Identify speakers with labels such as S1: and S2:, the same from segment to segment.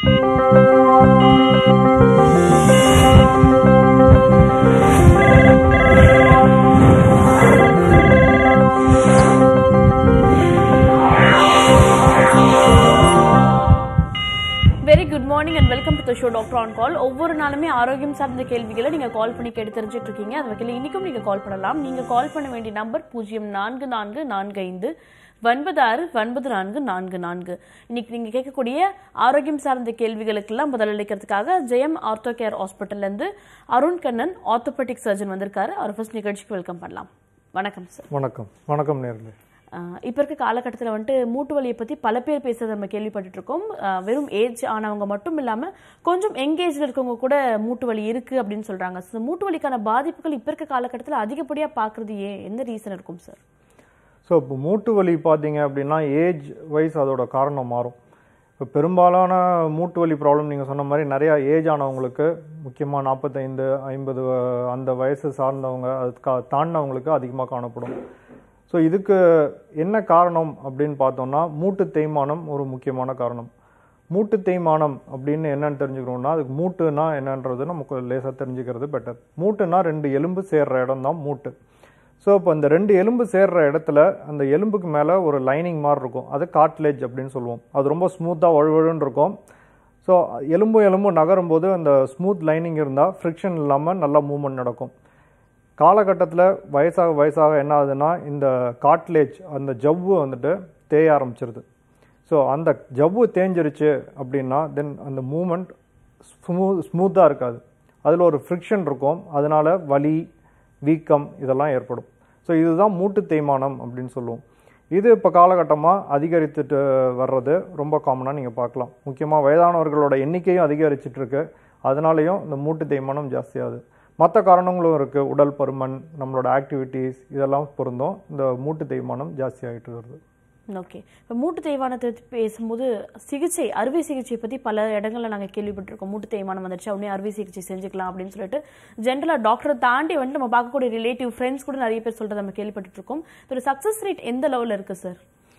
S1: Very good morning and welcome to the show doctor on call ஒவ்வொரு நாளுமே ஆரோக்கியம் சார்ந்த கேள்விகளை நீங்க கால் பண்ணி கேட்டு தெரிஞ்சுட்டு இருக்கீங்க அது வகையில் இன்னைக்கும் நீங்க கால் பண்ணலாம் நீங்க கால் பண்ண வேண்டிய நம்பர் பூஜ்ஜியம் நான்கு நான்கு நான்கு ஐந்து ஒன்பது ஆறு ஒன்பது நான்கு நான்கு நான்கு இன்னைக்கு நீங்க கேட்கக்கூடிய ஆரோக்கியம் சார்ந்த கேள்விகளுக்கெல்லாம் பதிலளிக்கிறதுக்காக ஜெயம் ஆர்த்தோ கேர் ஹாஸ்பிட்டல்ல இருந்து அருண் கண்ணன் ஆர்த்தோபெட்டிக் சர்ஜன் வந்திருக்காரு அவர் ஃபர்ஸ்ட் நிகழ்ச்சிக்கு வெல்கம் பண்ணலாம் வணக்கம் சார்
S2: வணக்கம் வணக்கம் நேர்களே
S1: ஆஹ் இப்ப இருக்க காலகட்டத்தில் வந்துட்டு மூட்டு வலியை பத்தி பல பேர் பேசுறதை நம்ம கேள்விப்பட்டுட்டு இருக்கோம் ஆஹ் வெறும் ஏஜ் ஆனவங்க மட்டும் இல்லாம கொஞ்சம் எங்கேஜ்ல இருக்கவங்க கூட மூட்டு வலி இருக்கு அப்படின்னு சொல்றாங்க So, மூட்டு வலிக்கான பாதிப்புகள் இப்ப இருக்க காலகட்டத்தில் அதிகப்படியா பாக்குறது ஏன் எந்த ரீசன் இருக்கும் சார்
S2: ஸோ இப்போ மூட்டு வலி பார்த்தீங்க அப்படின்னா ஏஜ் வைஸ் அதோட காரணம் மாறும் இப்போ பெரும்பாலான மூட்டு வலி ப்ராப்ளம் நீங்கள் சொன்ன மாதிரி நிறையா ஏஜ் ஆனவங்களுக்கு முக்கியமாக நாற்பத்தைந்து ஐம்பது அந்த வயசு சார்ந்தவங்க அது கா- தாண்டினவங்களுக்கு அதிகமாக காணப்படும் ஸோ இதுக்கு என்ன காரணம் அப்படின்னு பார்த்தோம்னா மூட்டு தேய்மானம் ஒரு முக்கியமான காரணம் மூட்டு தேய்மானம் அப்படின்னு என்னன்னு தெரிஞ்சுக்கணும்னா அதுக்கு மூட்டுனா என்னன்றது நமக்கு லேசாக தெரிஞ்சுக்கிறது பெட்டர் மூட்டுனா ரெண்டு எலும்பு சேர்ற இடம் தான் மூட்டு ஸோ இப்போ இந்த ரெண்டு எலும்பு சேர்ற இடத்துல அந்த எலும்புக்கு மேலே ஒரு லைனிங் மாதிரி இருக்கும் அது காட்லேஜ் அப்படின்னு சொல்லுவோம் அது ரொம்ப ஸ்மூத்தாக வழுவழுன்னு இருக்கும் ஸோ எலும்பு எலும்பு நகரும் போது அந்த ஸ்மூத் லைனிங் இருந்தால் ஃப்ரிக்ஷன் இல்லாமல் நல்லா மூவ்மெண்ட் நடக்கும் காலகட்டத்தில் வயசாக வயசாக என்ன ஆகுதுன்னா இந்த காட்லேஜ் அந்த ஜவ்வு வந்துட்டு தேய ஆரம்பிச்சிருது ஸோ அந்த ஜவ்வு தேஞ்சிருச்சு அப்படின்னா தென் அந்த மூமெண்ட் ஸ்மூ ஸ்மூத்தாக இருக்காது அதில் ஒரு ஃப்ரிக்ஷன் இருக்கும் அதனால வலி வீக்கம் இதெல்லாம் ஏற்படும் ஸோ இதுதான் மூட்டு தேய்மானம் அப்படின்னு சொல்லுவோம் இது இப்போ காலகட்டமாக அதிகரித்துட்டு வர்றது ரொம்ப காமனாக நீங்கள் பார்க்கலாம் முக்கியமாக வயதானவர்களோட எண்ணிக்கையும் அதிகரிச்சிட்டு இருக்கு அதனாலேயும் இந்த மூட்டு தேய்மானம் ஜாஸ்தியாகுது மற்ற காரணங்களும் இருக்குது உடல் பருமன் நம்மளோட ஆக்டிவிட்டீஸ் இதெல்லாம் பொருந்தும் இந்த மூட்டு தேய்மானம் ஜாஸ்தி ஆகிட்டு வருது
S1: ஓகே இப்போ மூட்டு தேய்மானத்தை பத்தி பேசும்போது சிகிச்சை அறுவை சிகிச்சை பத்தி பல இடங்கள்ல நாங்க கேள்விப்பட்டிருக்கோம் மூட்டு தேய்மானம் வந்துருச்சு உடனே அறுவை சிகிச்சை செஞ்சுக்கலாம் அப்படின்னு சொல்லிட்டு ஜென்ரலா டாக்டரை தாண்டி வந்து நம்ம பார்க்கக்கூடிய ரிலேட்டிவ் ஃப்ரெண்ட்ஸ் கூட நிறைய பேர் சொல்றதை நம்ம கேள்விப்பட்டு இருக்கோம் இதோட சக்சஸ் ரேட் எந்த லெவல்ல இருக்கு சார்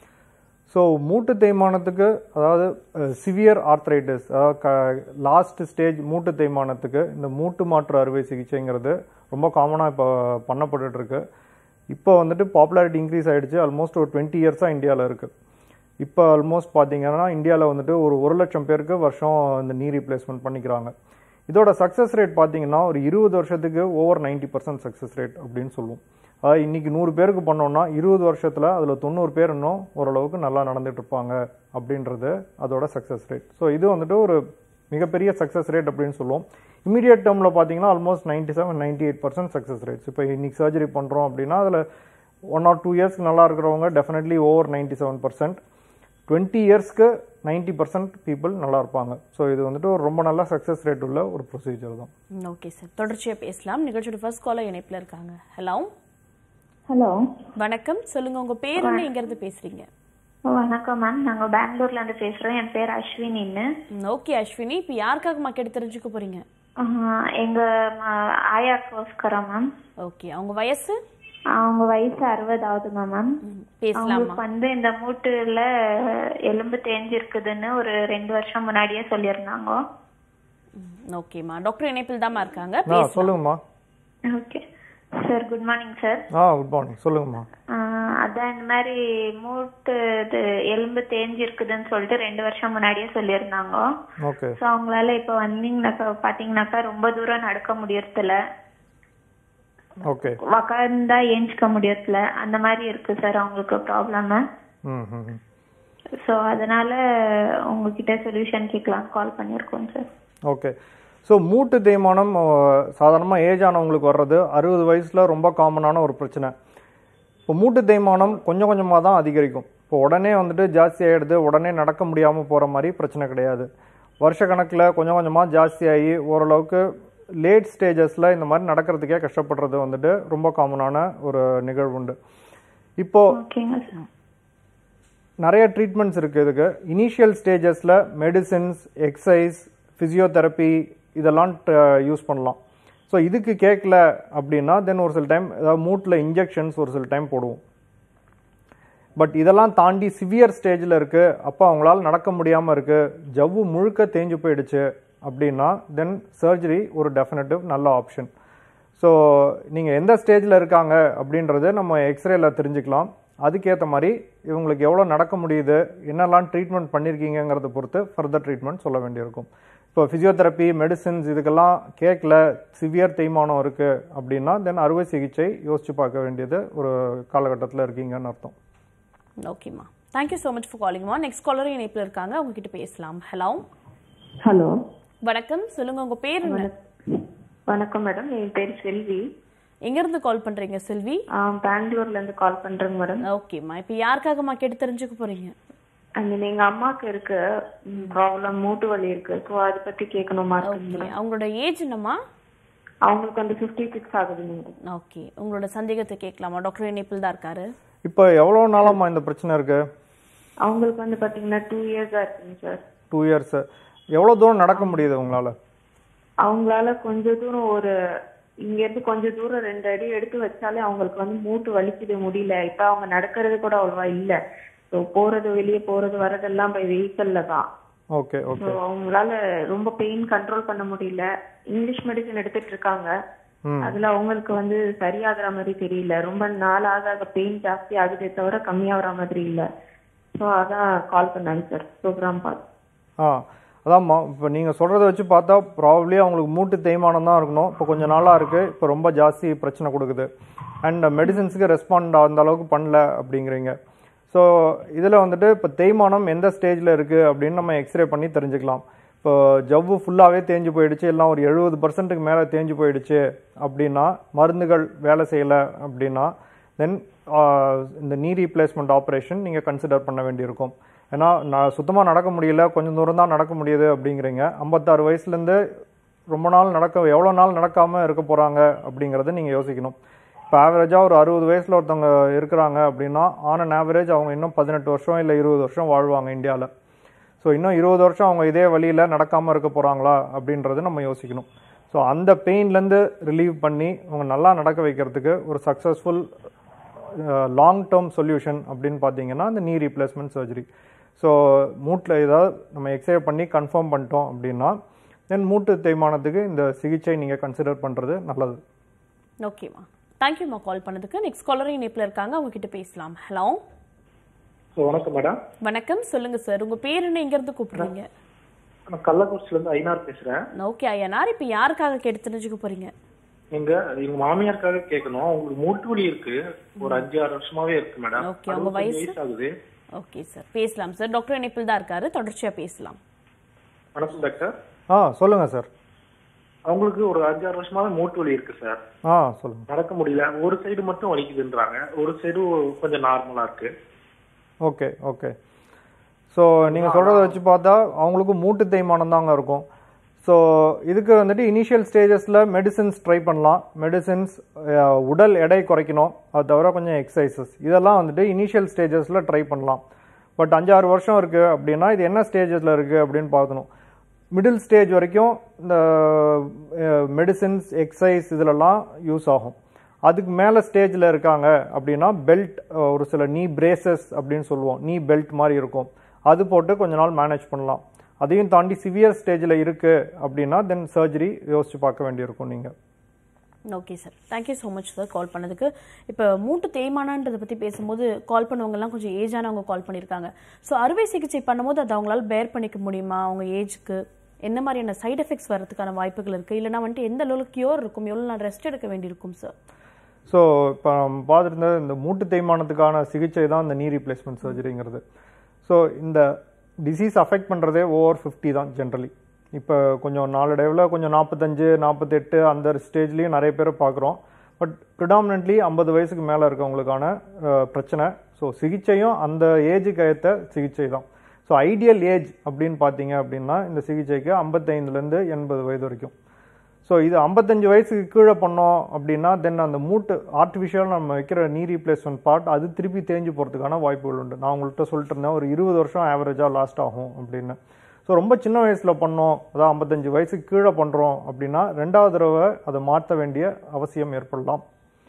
S2: ஸோ மூட்டு தேய்மானத்துக்கு அதாவது சிவியர் ஆர்த்ரைட்டிஸ் அதாவது லாஸ்ட் ஸ்டேஜ் மூட்டு தேய்மானத்துக்கு இந்த மூட்டு மாற்று அறுவை சிகிச்சைங்கிறது ரொம்ப காமனாக இப்போ பண்ணப்பட்டுட்டு இருக்கு இப்போ வந்துட்டு பாப்புலாரிட்டி இன்க்ரீஸ் ஆயிடுச்சு ஆல்மோஸ்ட் ஒரு டுவெண்ட்டி இயர்ஸாக இந்தியாவில் இருக்குது இப்போ ஆல்மோஸ்ட் பார்த்தீங்கன்னா இந்தியாவில் வந்துட்டு ஒரு ஒரு லட்சம் பேருக்கு வருஷம் இந்த நீ ரீப்ளேஸ்மெண்ட் பண்ணிக்கிறாங்க இதோட சக்ஸஸ் ரேட் பார்த்தீங்கன்னா ஒரு இருபது வருஷத்துக்கு ஓவர் 90% பர்சன்ட் சக்ஸஸ் ரேட் அப்படின்னு சொல்லுவோம் அதாவது இன்னைக்கு நூறு பேருக்கு பண்ணோம்னா இருபது வருஷத்தில் அதில் தொண்ணூறு பேர் இன்னும் ஓரளவுக்கு நல்லா நடந்துட்டு இருப்பாங்க அப்படின்றது அதோட சக்ஸஸ் ரேட் ஸோ இது வந்துட்டு ஒரு மிகப்பெரிய சக்ஸஸ் ரேட் அப்படின்னு சொல்லுவோம் இமீடியட் டேர்மில் பார்த்தீங்கன்னா almost ninety seven ninety eight percent success rates இப்போ இன்னைக்கு சர்ஜரி பண்ணுறோம் அப்படின்னா அதில் ஒன் ஆர் டூ இயர்ஸ்க்கு நல்லா இருக்கிறவங்க definitely over ninety seven percent twenty இயர்ஸ்க்கு நைன்டி பர்சன்ட் பீப்புள் நல்லா இருப்பாங்க ஸோ இது வந்துட்டு ஒரு ரொம்ப நல்ல சக்ஸஸ் ரேட் உள்ள ஒரு ப்ரொசீஜர் தான்
S1: ஓகே சார் தொடர்ச்சியா பேசலாம் நிகழ்ச்சியோட ஃபர்ஸ்ட் காலர் இணைப்புல இருக்காங்க ஹலோ
S3: ஹலோ
S1: வணக்கம் சொல்லுங்க உங்க பேர் என்ன எங்க இருந்து பேசுறீங்க
S3: வணக்கம் மேம் நாங்க பெங்களூர்ல இருந்து பேசுறோம் என் பேர் அஸ்வினின்னு
S1: ஓகே அஸ்வினி இப்போ யாருக்காக கேட்டு தெரிஞ்சுக்க போறீங்க
S3: ஆஹ் எங்க ம- ஆயாக்கோஸ்கரம் மேம்
S1: ஓகே அவங்க வயசு
S3: அவங்க வயசு அறுபதாவதுங்க மேம்
S1: ம், பேசலாமா
S3: அவங்களுக்கு வந்து இந்த மூட்டுல எலும்பு தேஞ்சிருக்குதுன்னு ஒரு ரெண்டு வருஷம் முன்னாடியே சொல்லியிருந்தாங்க
S1: ஓகேம்மா டாக்டர் இணைப்பில் தாம்மா இருக்காங்க
S2: ஆ
S1: பேசலாம்
S2: சொல்லுங்கம்மா
S3: okay sir good morning sir
S2: ஆ குட் மார்னிங் சொல்லுங்கம்மா
S3: அதான் இந்த மாதிரி மூட்டு இது எலும்பு தேஞ்சிருக்குதுன்னு சொல்லிட்டு ரெண்டு வருஷம் முன்னாடியே சொல்லியிருந்தாங்க
S2: ஓகே
S3: ஸோ அவங்களால இப்போ வந்தீங்கன்னாக்கா பார்த்தீங்கன்னாக்கா ரொம்ப தூரம் நடக்க முடியறதில்ல
S2: ஓகே
S3: உக்காந்தா ஏஞ்சிக்க முடியறதில்ல அந்த மாதிரி இருக்கு சார் அவங்களுக்கு ப்ராப்ளம்
S2: ம் ம் ம்.
S3: ஸோ அதனால உங்ககிட்ட சொல்யூஷன் கேட்கலாம் கால் பண்ணியிருக்கோம் சார்
S2: ஓகே ஸோ மூட்டு தேய்மானம் சாதாரணமாக ஏஜ் ஆனவங்களுக்கு வர்றது அறுபது வயசில் ரொம்ப காமனான ஒரு பிரச்சனை இப்போ மூட்டு தேய்மானம் கொஞ்சம் கொஞ்சமாக தான் அதிகரிக்கும் இப்போ உடனே வந்துட்டு ஜாஸ்தி ஆகிடுது உடனே நடக்க முடியாமல் போகிற மாதிரி பிரச்சனை கிடையாது வருஷ கணக்கில் கொஞ்சம் கொஞ்சமாக ஜாஸ்தியாகி ஓரளவுக்கு லேட் ஸ்டேஜஸில் இந்த மாதிரி நடக்கிறதுக்கே கஷ்டப்படுறது வந்துட்டு ரொம்ப காமனான ஒரு நிகழ்வு உண்டு இப்போது
S3: ஓகேங்க சார்
S2: நிறைய ட்ரீட்மெண்ட்ஸ் இருக்குது இதுக்கு இனிஷியல் ஸ்டேஜஸில் மெடிசின்ஸ் எக்ஸசைஸ் ஃபிசியோதெரப்பி இதெல்லாம் யூஸ் பண்ணலாம் ஸோ இதுக்கு கேட்கல அப்படின்னா தென் ஒரு சில டைம் ஏதாவது மூட்டில் இன்ஜெக்ஷன்ஸ் ஒரு சில டைம் போடுவோம் பட் இதெல்லாம் தாண்டி சிவியர் ஸ்டேஜில் இருக்குது அப்போ அவங்களால நடக்க முடியாமல் இருக்குது ஜவ்வு முழுக்க தேஞ்சு போயிடுச்சு அப்படின்னா தென் சர்ஜரி ஒரு டெஃபினட்டிவ் நல்ல ஆப்ஷன் ஸோ நீங்கள் எந்த ஸ்டேஜில் இருக்காங்க அப்படின்றத நம்ம எக்ஸ்ரேல தெரிஞ்சுக்கலாம் அதுக்கேற்ற மாதிரி இவங்களுக்கு எவ்வளோ நடக்க முடியுது என்னெல்லாம் ட்ரீட்மெண்ட் பண்ணியிருக்கீங்கிறத பொறுத்து ஃபர்தர் ட்ரீட்மெண்ட் சொல்ல வேண்டியிருக்கும் இப்போ ஃபிசியோதெரப்பி மெடிசின்ஸ் இதுக்கெல்லாம் கேட்கல சிவியர் தேய்மானம் இருக்குது அப்படின்னா தென் அறுவை சிகிச்சை யோசிச்சு பார்க்க வேண்டியது ஒரு காலகட்டத்தில் இருக்கீங்கன்னு அர்த்தம்
S1: ஓகேம்மா தேங்க்யூ ஸோ மச் ஃபார் காலிங்மா நெக்ஸ்ட் காலரும் இணைப்பில் இருக்காங்க அவங்க கிட்ட பேசலாம் ஹலோ
S4: ஹலோ
S1: வணக்கம் சொல்லுங்க உங்க பேர் என்ன
S3: வணக்கம் மேடம் என் பேர் செல்வி
S1: எங்க இருந்து கால் பண்றீங்க செல்வி
S3: ஆ, பெங்களூர்ல இருந்து கால் பண்றேங்க மேடம்
S1: ஓகேம்மா இப்போ யாருக்காகம்மா கேட்டு தெரிஞ்சுக்க போறீங்க
S3: ஐ மீன் எங்க அம்மாக்கு இருக்கு ப்ராப்ளம் மூட்டு வலி இருக்கு ஸோ அதை பத்தி கேட்கணுமா இருக்கு
S1: ஓகே அவங்களோட ஏஜ் என்னம்மா
S3: அவங்களுக்கு வந்து ஃபிஃப்டி சிக்ஸ் ஆகுதுங்க மேடம்
S1: ஓகே உங்களோட சந்தேகத்தை கேட்கலாமா டாக்டர் இணைப்பில் தான் இருக்காரு
S2: இப்போ எவ்வளோ நாளாம்மா இந்த பிரச்சனை இருக்குது
S3: அவங்களுக்கு வந்து பாத்தீங்கன்னா டூ இயர்ஸா இருக்குங்க சார்
S2: டூ இயர்ஸ் எவ்வளோ தூரம் நடக்க முடியுது உங்களால்
S3: அவங்களால கொஞ்ச தூரம் ஒரு இங்க இருந்து கொஞ்ச தூரம் ரெண்டு அடி எடுத்து வச்சாலே அவங்களுக்கு வந்து மூட்டு வலிக்குது முடியல இப்ப அவங்க நடக்கிறது கூட அவ்வளவா இல்ல ஸோ போறது வெளியே போறது வரதெல்லாம் பை வெஹிக்கல்ல தான்
S2: ஓகே ஓகே
S3: ஸோ அவங்களால ரொம்ப பெயின் கண்ட்ரோல் பண்ண முடியல இங்கிலீஷ் மெடிசன் எடுத்துட்டு இருக்காங்க
S2: ம்
S3: அதுல அவங்களுக்கு வந்து சரியாகிற மாதிரி தெரியல ரொம்ப நாள் ஆக ஆக பெயின் ஜாஸ்தி ஆகுதே தவிர கம்மியாகிற மாதிரி இல்ல ஸோ அதான் கால் பண்ணாங்க சார் ப்ரோக்ராம் பார்த்து
S2: ஆ அதாம்மா இப்போ நீங்கள் சொல்கிறத வச்சு பார்த்தா ப்ராபப்ளி அவங்களுக்கு மூட்டு தேய்மானம் தான் இருக்கணும் இப்போ கொஞ்சம் நாளாக இருக்குது இப்போ ரொம்ப ஜாஸ்தி பிரச்சனை கொடுக்குது அண்ட் மெடிசின்ஸுக்கு ரெஸ்பாண்ட் அந்த அளவுக்கு பண்ணல அப்படிங்கிறீங்க ஸோ இதில் வந்துட்டு இப்போ தேய்மானம் எந்த ஸ்டேஜில் இருக்குது அப்படின்னு நம்ம எக்ஸ்ரே பண்ணி தெரிஞ்சுக்கலாம் இப்போ ஜவ்வு ஃபுல்லாகவே தேஞ்சு போயிடுச்சு எல்லாம் ஒரு எழுபது பர்சன்ட்டுக்கு மேலே தேஞ்சு போயிடுச்சு அப்படின்னா மருந்துகள் வேலை செய்யலை அப்படின்னா தென் இந்த நீ ரீப்ளேஸ்மெண்ட் ஆப்ரேஷன் நீங்கள் கன்சிடர் பண்ண வேண்டியிருக்கும் ஏன்னா நான் சுத்தமாக நடக்க முடியல கொஞ்சம் தூரம் தான் நடக்க முடியுது அப்படிங்கிறீங்க ஐம்பத்தாறு வயசுலேருந்து ரொம்ப நாள் நடக்க எவ்வளோ நாள் நடக்காமல் இருக்க போகிறாங்க அப்படிங்கிறத நீங்கள் யோசிக்கணும் இப்போ ஆவரேஜாக ஒரு அறுபது வயசில் ஒருத்தவங்க இருக்கிறாங்க அப்படின்னா ஆன் அன் ஆவரேஜ் அவங்க இன்னும் பதினெட்டு வருஷம் இல்லை இருபது வருஷம் வாழ்வாங்க இந்தியாவில் ஸோ இன்னும் இருபது வருஷம் அவங்க இதே வழியில் நடக்காமல் இருக்க போகிறாங்களா அப்படின்றத நம்ம யோசிக்கணும் ஸோ அந்த பெயின்லேருந்து ரிலீவ் பண்ணி அவங்க நல்லா நடக்க வைக்கிறதுக்கு ஒரு சக்ஸஸ்ஃபுல் லாங் டேர்ம் சொல்யூஷன் அப்படின்னு பார்த்தீங்கன்னா இந்த நீ ரீப்ளேஸ்மெண்ட் சர்ஜரி ஸோ மூட்டில் ஏதாவது நம்ம எக்ஸ்ரே பண்ணி கன்ஃபார்ம் பண்ணிட்டோம் அப்படின்னா தென் மூட்டு தேய்மானத்துக்கு இந்த சிகிச்சை நீங்கள் கன்சிடர் பண்ணுறது நல்லது
S1: ஓகேம்மா தேங்க்யூம்மா கால் பண்ணதுக்கு நெக்ஸ்ட் காலரும் இணைப்பில் இருக்காங்க அவங்க கிட்ட பேசலாம் ஹலோ
S5: ஸோ வணக்கம் மேடம்
S1: வணக்கம் சொல்லுங்க சார் உங்க பேர் என்ன எங்க இருந்து கூப்பிடுறீங்க
S5: நான் கள்ளக்குறிச்சிலேருந்து ஐநார் பேசுகிறேன்
S1: ஓகே ஐயனார் இப்போ யாருக்காக கேட்டு தெரிஞ்சுக்க போறீங்க
S5: எங்க எங்க மாமியாருக்காக கேட்கணும் அவங்களுக்கு மூட்டு வலி இருக்கு ஒரு அஞ்சு ஆறு வருஷமாவே இருக்கு மேடம்
S1: Okay, அவங்க
S5: அறுபத்தஞ்சு
S1: வயசு?
S5: வயசு ஆகுது
S1: ஓகே சார் பேசலாம் சார் டாக்டர் இணைப்பில் தான் இருக்காரு தொடர்ச்சியா பேசலாம்
S5: வணக்கம் டாக்டர்
S2: ஆ சொல்லுங்கள் சார்
S5: அவங்களுக்கு ஒரு அஞ்சு ஆறு வருஷமாவே மூட்டு வலி இருக்கு சார்
S2: ஆ சொல்லுங்கள்
S5: நடக்க முடியல ஒரு சைடு மட்டும் வலிக்குதுன்றாங்க ஒரு சைடு கொஞ்சம் நார்மலா இருக்கு
S2: ஓகே ஓகே ஸோ நீங்கள் சொல்கிறத வச்சு பார்த்தா அவங்களுக்கு மூட்டு தேய்மானம் தாங்க இருக்கும் ஸோ இதுக்கு வந்துட்டு இனிஷியல் ஸ்டேஜஸில் மெடிசின்ஸ் ட்ரை பண்ணலாம் மெடிசின்ஸ் உடல் எடை குறைக்கணும் அது தவிர கொஞ்சம் எக்ஸசைசஸ் இதெல்லாம் வந்துட்டு இனிஷியல் ஸ்டேஜஸில் ட்ரை பண்ணலாம் பட் அஞ்சாறு வருஷம் இருக்குது அப்படின்னா இது என்ன ஸ்டேஜஸில் இருக்குது அப்படின்னு பார்க்கணும் மிடில் ஸ்டேஜ் வரைக்கும் இந்த மெடிசின்ஸ் எக்ஸசைஸ் இதிலெல்லாம் யூஸ் ஆகும் அதுக்கு மேலே ஸ்டேஜில் இருக்காங்க அப்படின்னா பெல்ட் ஒரு சில நீ பிரேசஸ் அப்படின்னு சொல்லுவோம் நீ பெல்ட் மாதிரி இருக்கும் அது போட்டு கொஞ்ச நாள் மேனேஜ் பண்ணலாம் அதையும் தாண்டி சிவியர் ஸ்டேஜில் இருக்குது அப்படின்னா தென் சர்ஜரி யோசிச்சு பார்க்க வேண்டியிருக்கும் நீங்கள்
S1: okay sir thank you so much sir call பண்ணதுக்கு இப்போ மூட்டு தேய்மானன்றதை பற்றி பேசும்போது கால் பண்ணவங்கலாம் கொஞ்சம் ஏஜானவங்க கால் பண்ணியிருக்காங்க ஸோ அறுவை சிகிச்சை பண்ணும்போது அதை அவங்களால பேர் பண்ணிக்க முடியுமா அவங்க ஏஜ்க்கு என்ன மாதிரியான சைடு எஃபெக்ட்ஸ் வரதுக்கான வாய்ப்புகள் இருக்குது இல்லைனா வந்துட்டு எந்த அளவுக்கு கியூர் இருக்கும் எவ்வளோ நாள் ரெஸ்ட் எடுக்க வேண்டியிருக்கும் சார்
S2: ஸோ இப்போ நம்ம பார்த்துருந்த இந்த மூட்டு தேய்மானத்துக்கான சிகிச்சை தான் இந்த நீ ரீப்ளேஸ்மெண்ட் சர்ஜரிங்கிறது ஸோ இந்த டிசீஸ் அஃபெக்ட் பண்ணுறதே ஓவர் ஃபிஃப்டி தான் ஜென்ரலி இப்போ கொஞ்சம் நாளடைவில் கொஞ்சம் நாற்பத்தஞ்சு நாற்பத்தெட்டு அந்த ஸ்டேஜ்லேயும் நிறைய பேர் பார்க்குறோம் பட் ப்ரிடாமினென்ட்லி ஐம்பது வயசுக்கு மேலே இருக்கவங்களுக்கான அஹ், பிரச்சனை ஸோ சிகிச்சையும் அந்த ஏஜுக்கு ஏற்ற சிகிச்சை தான் ஸோ ஐடியல் ஏஜ் அப்படின்னு பார்த்தீங்க அப்படின்னா இந்த சிகிச்சைக்கு ஐம்பத்தைந்துலேருந்து எண்பது வயது வரைக்கும் ஸோ இது ஐம்பத்தஞ்சு வயசுக்கு கீழே பண்ணோம் அப்படின்னா தென் அந்த மூட்டு ஆர்டிஃபிஷியல் நம்ம வைக்கிற நீ ரீப்ளேஸ்மெண்ட் பார்ட் அது திருப்பி தேஞ்சு போகிறதுக்கான வாய்ப்புகள் உண்டு நான் உங்கள்கிட்ட சொல்லிட்டு இருந்தேன் ஒரு இருபது வருஷம் ஆவரேஜாக லாஸ்ட் ஆகும் அப்படின்னு ஸோ ரொம்ப சின்ன வயசில் பண்ணோம் அதான் ஐம்பத்தஞ்சு வயசுக்கு கீழே பண்ணுறோம் அப்படின்னா ரெண்டாவது தடவை அதை மாற்ற வேண்டிய அவசியம் ஏற்படலாம்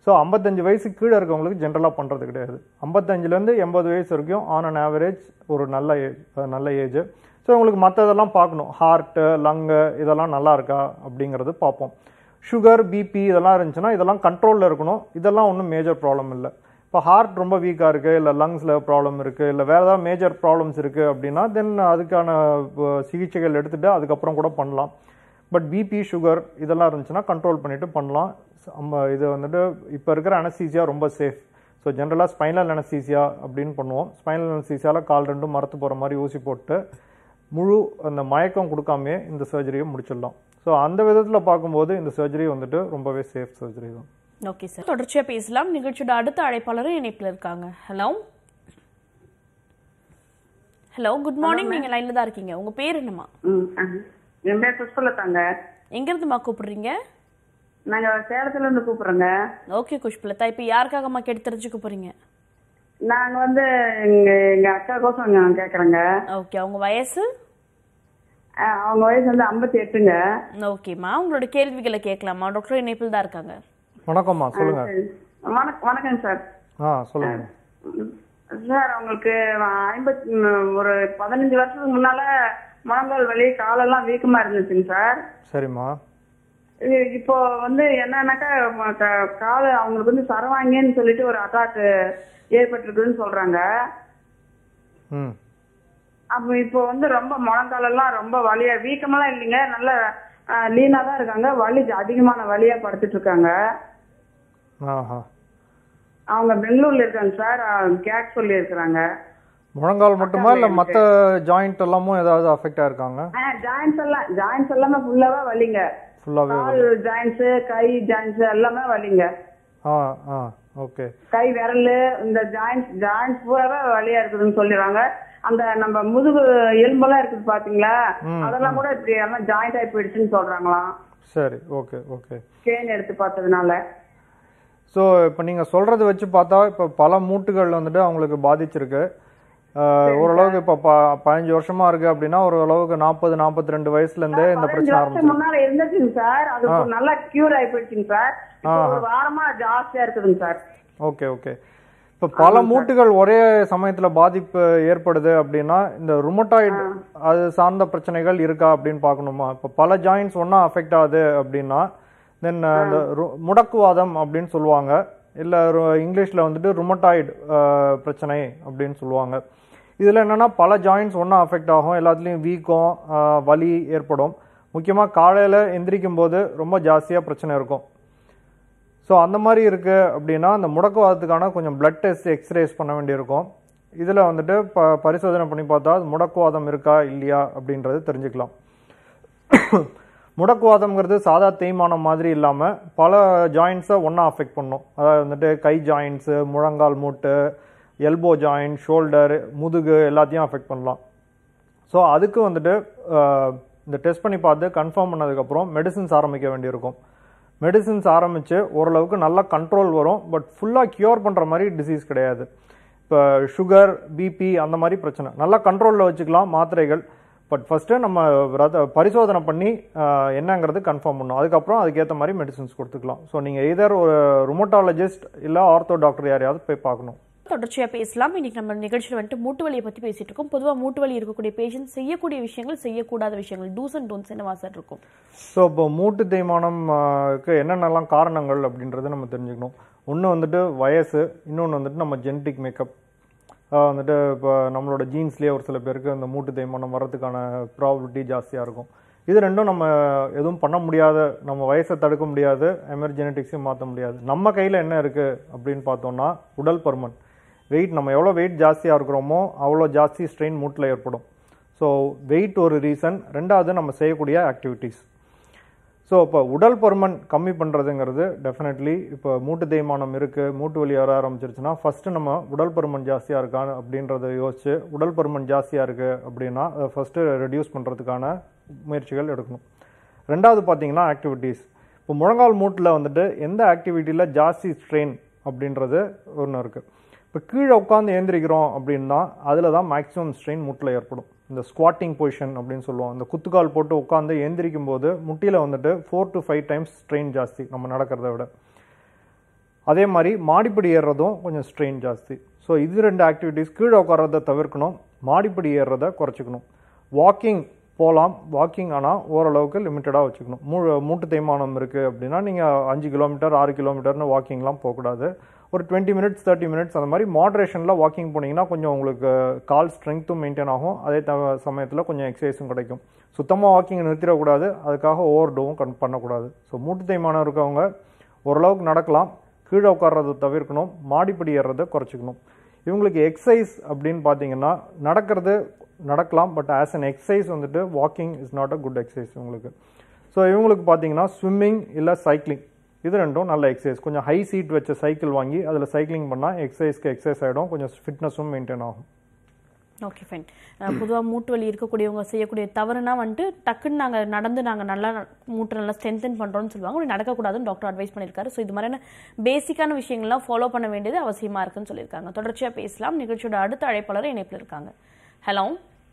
S2: ஸோ ஐம்பத்தஞ்சு வயசு கீழே இருக்கவங்களுக்கு ஜென்ரலாக பண்ணுறது கிடையாது ஐம்பத்தஞ்சுலேருந்து எண்பது வயசு வரைக்கும் ஆன் அன் ஆவரேஜ் ஒரு நல்ல ஏஜ் நல்ல ஏஜ் ஸோ உங்களுக்கு மற்றதெல்லாம் பார்க்கணும் ஹார்ட்டு லங்கு இதெல்லாம் நல்லா இருக்கா அப்படிங்கிறது பார்ப்போம் சுகர் பிபி இதெல்லாம் இருந்துச்சுன்னா இதெல்லாம் கண்ட்ரோலில் இருக்கணும் இதெல்லாம் ஒன்றும் மேஜர் ப்ராப்ளம் இல்லை இப்போ ஹார்ட் ரொம்ப வீக்காக இருக்குது இல்லை லங்ஸில் ப்ராப்ளம் இருக்குது இல்லை வேறு ஏதாவது மேஜர் ப்ராப்ளம்ஸ் இருக்குது அப்படின்னா தென் அதுக்கான அஹ், சிகிச்சைகள் எடுத்துகிட்டு அதுக்கப்புறம் கூட பண்ணலாம் பட் பிபி சுகர் இதெல்லாம் இருந்துச்சுன்னா கண்ட்ரோல் பண்ணிட்டு பண்ணலாம் நம்ம இது வந்துட்டு இப்போ இருக்கிற அனஸ்தீசியா ரொம்ப சேஃப் ஸோ ஜென்ரலாக ஸ்பைனல் அனஸ்தீசியா அப்படின்னு பண்ணுவோம் ஸ்பைனல் அனஸ்தீசியாவில் கால் ரெண்டும் மரத்து போகிற மாதிரி ஊசி போட்டு முழு அந்த மயக்கம் கொடுக்காமே இந்த சர்ஜரியை முடிச்சிடலாம் ஸோ அந்த விதத்தில் பார்க்கும்போது இந்த சர்ஜரி வந்துட்டு ரொம்பவே சேஃப் சர்ஜரி தான்
S1: ஓகே சார் தொடர்ச்சியா பேசலாம் நிகழ்ச்சியோட அடுத்த அழைப்பாளரும் இணைப்புல இருக்காங்க ஹலோ ஹலோ குட் மார்னிங் நீங்க லைன்ல தான் இருக்கீங்க உங்க பேர் என்னம்மா
S4: ம், ஆ. என் பேர் புஷ்பலதாங்க
S1: எங்க இருந்துமா கூப்பிடுறீங்க
S4: நாங்க சேலத்துல இருந்து கூப்பிடுறோங்க
S1: ஓகே குஷ்பலதா இப்போ யாருக்காகம்மா கேட்டு தெரிஞ்சுக்க போறீங்க
S4: நாங்க வந்து எங்க எங்க அக்கா கோசம் நான் கேக்குறேங்க
S1: ஓகே அவங்க வயசு
S4: ஆ, அவங்க வயசு வந்து ஐம்பத்தி எட்டுங்க
S1: ஓகேம்மா உங்களோட கேள்விகளை கேட்கலாமா டாக்டர் இணைப்பில் தான் இருக்காங்க
S2: வணக்கம்மா சொல்லுங்க
S4: சரி. வணக்கம் வணக்கம் சார்
S2: ஆ சொல்லுங்க
S4: ம், சார் அவங்களுக்கு ஐம்பத்தி ம், ஒரு பதினஞ்சு வருஷத்துக்கு முன்னால முழங்கால் வலி காலெல்லாம் வீக்கமா இருந்துச்சுங்க சார்
S2: சரிம்மா
S4: இ- இப்போ வந்து என்னன்னாக்கா ம- க- காலு அவங்களுக்கு வந்து சரவாங்கின்னு சொல்லிட்டு ஒரு அட்டாக் ஏற்பட்டிருக்குதுன்னு சொல்றாங்க
S2: ம்
S4: அப்ப இப்போ வந்து ரொம்ப முழங்காலெல்லாம் ரொம்ப வலியா வீக்கமெல்லாம் இல்லைங்க நல்ல லீனா தான் இருக்காங்க வலி அதிகமான வலியா படுத்துட்டு இருக்காங்க
S2: ஆஹா
S4: அவங்க பெங்களூர்ல இருக்காங்க சார் கேக் சொல்லி இருக்கிறாங்க
S2: முழங்கால் மட்டுமா இல்லை மற்ற ஜாயிண்ட் எல்லாமும் ஏதாவது அஃபெக்ட் ஆயிருக்காங்க
S4: ஜாயின்ஸ் எல்லாம் ஜாயின்ஸ் எல்லாமே ஃபுல்லாவே வலிங்க
S2: ஃபுல்லாகவே
S4: கால் ஜாயின்ஸ் கை ஜாயின்ஸ் எல்லாமே வலிங்க
S2: ஆ ஆ ஓகே
S4: கை விரல் இந்த ஜாயின்ஸ் ஜாயின்ஸ் பூராவே வலியா இருக்குதுன்னு சொல்லிடுறாங்க அந்த நம்ம முதுகு எலும்பெல்லாம் இருக்குது பாத்தீங்களா அதெல்லாம் கூட இப்படி எல்லாம் ஜாயிண்ட் ஆகி போயிடுச்சுன்னு சொல்றாங்களாம்
S2: சரி ஓகே ஓகே
S4: ஸ்கேன் எடுத்து பார்த்ததுனால
S2: ஸோ இப்போ நீங்கள் சொல்கிறத வச்சு பார்த்தா இப்போ பல மூட்டுகள் வந்துட்டு அவங்களுக்கு பாதிச்சிருக்கு ஆஹ் ஓரளவுக்கு இப்போ ப பதினஞ்சு வருஷமா இருக்கு அப்படின்னா ஓரளவுக்கு நாற்பது நாற்பத்தி ரெண்டு வயசுலேருந்தே இந்த
S4: பதினஞ்சு
S2: பிரச்சனை
S4: வருஷம்
S2: ஆரம்பிச்சு
S4: முன்னால இருந்துச்சுங்க சார் அது இப்போ நல்லா கியூர் ஆகி போயிடுச்சுங்க சார் இப்போ ஒரு வாரமா ஜாஸ்தியா இருக்குதுங்க சார்
S2: ஓகே ஓகே இப்போ பல மூட்டுகள் ஒரே சமயத்தில் பாதிப்பு ஏற்படுது அப்படின்னா இந்த ருமட்டாய்டு அது சார்ந்த பிரச்சனைகள் இருக்கா அப்படின்னு பார்க்கணுமா இப்போ பல ஜாயின்ஸ் ஒன்றா அஃபெக்ட் ஆகுது அப்படின்னா தென் இந்த ரு- முடக்குவாதம் அப்படின்னு சொல்லுவாங்க இல்லை இங்கிலீஷில் வந்துட்டு ருமட்டாய்டு பிரச்சனை அப்படின்னு சொல்லுவாங்க இதில் என்னென்னா பல ஜாயின்ஸ் ஒன்றா அஃபெக்ட் ஆகும் எல்லாத்துலேயும் வீக்கம் ஆஹ், வலி ஏற்படும் முக்கியமாக காலையில் எந்திரிக்கும் போது ரொம்ப ஜாஸ்தியாக பிரச்சனை இருக்கும் ஸோ அந்த மாதிரி இருக்கு அப்படின்னா அந்த முடக்குவாதத்துக்கான கொஞ்சம் பிளட் டெஸ்ட் எக்ஸ்ரேஸ் பண்ண வேண்டியிருக்கும் இதில் வந்துட்டு ப பரிசோதனை பண்ணி பார்த்தா அது முடக்குவாதம் இருக்கா இல்லையா அப்படின்றது தெரிஞ்சுக்கலாம் முடக்குவாதம்ங்கிறது சாதா தேய்மானம் மாதிரி இல்லாமல் பல ஜாயின்ஸை ஒன்றா அஃபெக்ட் பண்ணும் அதாவது வந்துட்டு கை ஜாயின்ஸு முழங்கால் மூட்டு எல்போ ஜாயிண்ட் ஷோல்டர் முதுகு எல்லாத்தையும் அஃபெக்ட் பண்ணலாம் ஸோ அதுக்கு வந்துட்டு அஹ், இந்த டெஸ்ட் பண்ணி பார்த்து கன்ஃபார்ம் பண்ணதுக்கப்புறம் மெடிசின்ஸ் ஆரம்பிக்க வேண்டியிருக்கும் மெடிசின்ஸ் ஆரம்பித்து ஓரளவுக்கு நல்ல கண்ட்ரோல் வரும் பட் ஃபுல்லாக க்யூர் பண்ணுற மாதிரி டிசீஸ் கிடையாது இப்போ சுகர் பிபி அந்த மாதிரி பிரச்சனை நல்லா கண்ட்ரோலில் வச்சுக்கலாம் மாத்திரைகள் பட் ஃபஸ்ட்டு நம்ம ரத பரிசோதனை பண்ணி அஹ், என்னங்கிறது கன்ஃபார்ம் பண்ணணும் அதுக்கப்புறம் அதுக்கேற்ற மாதிரி மெடிசின்ஸ் கொடுத்துக்கலாம் ஸோ நீங்கள் எதர் ஒரு ருமட்டாலஜிஸ்ட் இல்லை ஆர்த்தோ டாக்டர் யாரையாவது போய் பார்க்கணும்
S1: தொடர்ச்சியா பேசலாம் இன்னைக்கு நம்ம நிகழ்ச்சியில் வந்துட்டு மூட்டு வலியை பத்தி பேசிட்டு இருக்கோம் பொதுவா மூட்டு வலி இருக்கக்கூடிய பேஷண்ட் செய்யக்கூடிய விஷயங்கள் செய்யக்கூடாத விஷயங்கள் டூஸ் அண்ட் டோன்ஸ் என்னவா சார் இருக்கும்
S2: ஸோ இப்போ மூட்டு தேய்மானம்க்கு என்னென்னலாம் காரணங்கள் அப்படின்றத நம்ம தெரிஞ்சுக்கணும் ஒன்று வந்துட்டு வயசு இன்னொன்று வந்துட்டு நம்ம ஜெனட்டிக் மேக்கப் வந்துட்டு இப்போ நம்மளோட ஜீன்ஸ்லேயே ஒரு சில பேருக்கு அந்த மூட்டு தேய்மானம் வர்றதுக்கான ப்ராபிலிட்டி ஜாஸ்தியாக இருக்கும் இது ரெண்டும் நம்ம எதுவும் பண்ண முடியாத நம்ம வயசை தடுக்க முடியாது எமர் ஜெனட்டிக்ஸையும் மாற்ற முடியாது நம்ம கையில் என்ன இருக்குது அப்படின்னு பார்த்தோம்னா உடல் பருமன் வெயிட் நம்ம எவ்வளோ வெயிட் ஜாஸ்தியாக இருக்கிறோமோ அவ்வளோ ஜாஸ்தி ஸ்ட்ரெயின் மூட்டில் ஏற்படும் ஸோ வெயிட் ஒரு ரீசன் ரெண்டாவது நம்ம செய்யக்கூடிய ஆக்டிவிட்டீஸ் ஸோ இப்போ உடல் பருமன் கம்மி பண்ணுறதுங்கிறது டெஃபினெட்லி இப்போ மூட்டு தேய்மானம் இருக்குது மூட்டு வலி வர ஆரம்பிச்சிருச்சுன்னா ஃபஸ்ட்டு நம்ம உடல் பருமன் ஜாஸ்தியாக இருக்கா அப்படின்றத யோசிச்சு உடல் பருமன் ஜாஸ்தியாக இருக்குது அப்படின்னா அதை ஃபஸ்ட்டு ரெடியூஸ் பண்ணுறதுக்கான முயற்சிகள் எடுக்கணும் ரெண்டாவது பார்த்தீங்கன்னா ஆக்டிவிட்டீஸ் இப்போ முழங்கால் மூட்டில் வந்துட்டு எந்த ஆக்டிவிட்டியில் ஜாஸ்தி ஸ்ட்ரெயின் அப்படின்றது ஒன்று இருக்குது இப்போ கீழே உட்காந்து ஏந்திரிக்கிறோம் அப்படின்னா அதில் தான் மேக்ஸிமம் ஸ்ட்ரெயின் மூட்டில் ஏற்படும் இந்த ஸ்குவாட்டிங் பொசிஷன் அப்படின்னு சொல்லுவோம் அந்த குத்துக்கால் போட்டு உட்காந்து எந்திரிக்கும் போது முட்டியில் வந்துட்டு four to five times strain ஜாஸ்தி நம்ம நடக்கிறத விட அதே மாதிரி மாடிப்படி ஏறுறதும் கொஞ்சம் ஸ்ட்ரெயின் ஜாஸ்தி ஸோ இது ரெண்டு ஆக்டிவிட்டீஸ் கீழே உட்கார்றத தவிர்க்கணும் மாடிப்படி ஏறுறத குறைச்சிக்கணும் வாக்கிங் போகலாம் வாக்கிங் ஆனால் ஓரளவுக்கு லிமிட்டடாக வச்சுக்கணும் மூ மூட்டு தேய்மானம் இருக்குது அப்படின்னா நீங்கள் அஞ்சு கிலோமீட்டர் ஆறு கிலோமீட்டர்னு வாக்கிங்லாம் போகக்கூடாது ஒரு டுவெண்ட்டி மினிட்ஸ் தேர்ட்டி மினிட்ஸ் அந்த மாதிரி மாட்ரேஷனில் வாக்கிங் போனீங்கன்னா கொஞ்சம் உங்களுக்கு கால் ஸ்ட்ரென்த்தும் மெயின்டைன் ஆகும் அதே த சமயத்தில் கொஞ்சம் எக்ஸசைஸும் கிடைக்கும் சுத்தமாக வாக்கிங் நிறுத்திடக்கூடாது அதுக்காக ஓவர் டோவும் கண் பண்ணக்கூடாது ஸோ மூட்டு தேய்மானம் இருக்கவங்க ஓரளவுக்கு நடக்கலாம் கீழே உட்கார்றதை தவிர்க்கணும் மாடிப்படி ஏறுறதை குறைச்சிக்கணும் இவங்களுக்கு எக்ஸசைஸ் அப்படின்னு பார்த்தீங்கன்னா நடக்கிறது நடக்கலாம் பட் ஆஸ் அன் எக்ஸசைஸ் வந்துட்டு walking is not a good exercise இவங்களுக்கு ஸோ இவங்களுக்கு பார்த்தீங்கன்னா ஸ்விம்மிங் இல்லை சைக்கிளிங் இது ரெண்டும் நல்ல எக்ஸசைஸ் கொஞ்சம் ஹை சீட் வச்ச சைக்கிள் வாங்கி அதில் சைக்கிளிங் பண்ணால் எக்ஸசைஸ்க்கு எக்ஸசைஸ் ஆகிடும் கொஞ்சம் ஃபிட்னஸும் மெயின்டைன் ஆகும்
S1: ஓகே ஃபைன் பொதுவாக மூட்டு வலி இருக்கக்கூடியவங்க செய்யக்கூடிய தவறுனா வந்துட்டு டக்குன்னு நாங்கள் நடந்து நாங்கள் நல்லா மூட்டை நல்லா ஸ்ட்ரென்தன் பண்ணுறோம்னு சொல்லுவாங்க அப்படி நடக்கக்கூடாதுன்னு டாக்டர் அட்வைஸ் பண்ணியிருக்காரு ஸோ இது மாதிரியான பேசிக்கான விஷயங்கள்லாம் ஃபாலோ பண்ண வேண்டியது அவசியமாக இருக்குன்னு சொல்லியிருக்காங்க தொடர்ச்சியாக பேசலாம் நிகழ்ச்சியோட அடுத்த அழைப்பாளர் இணைப்பில் இருக்காங்க ஹலோ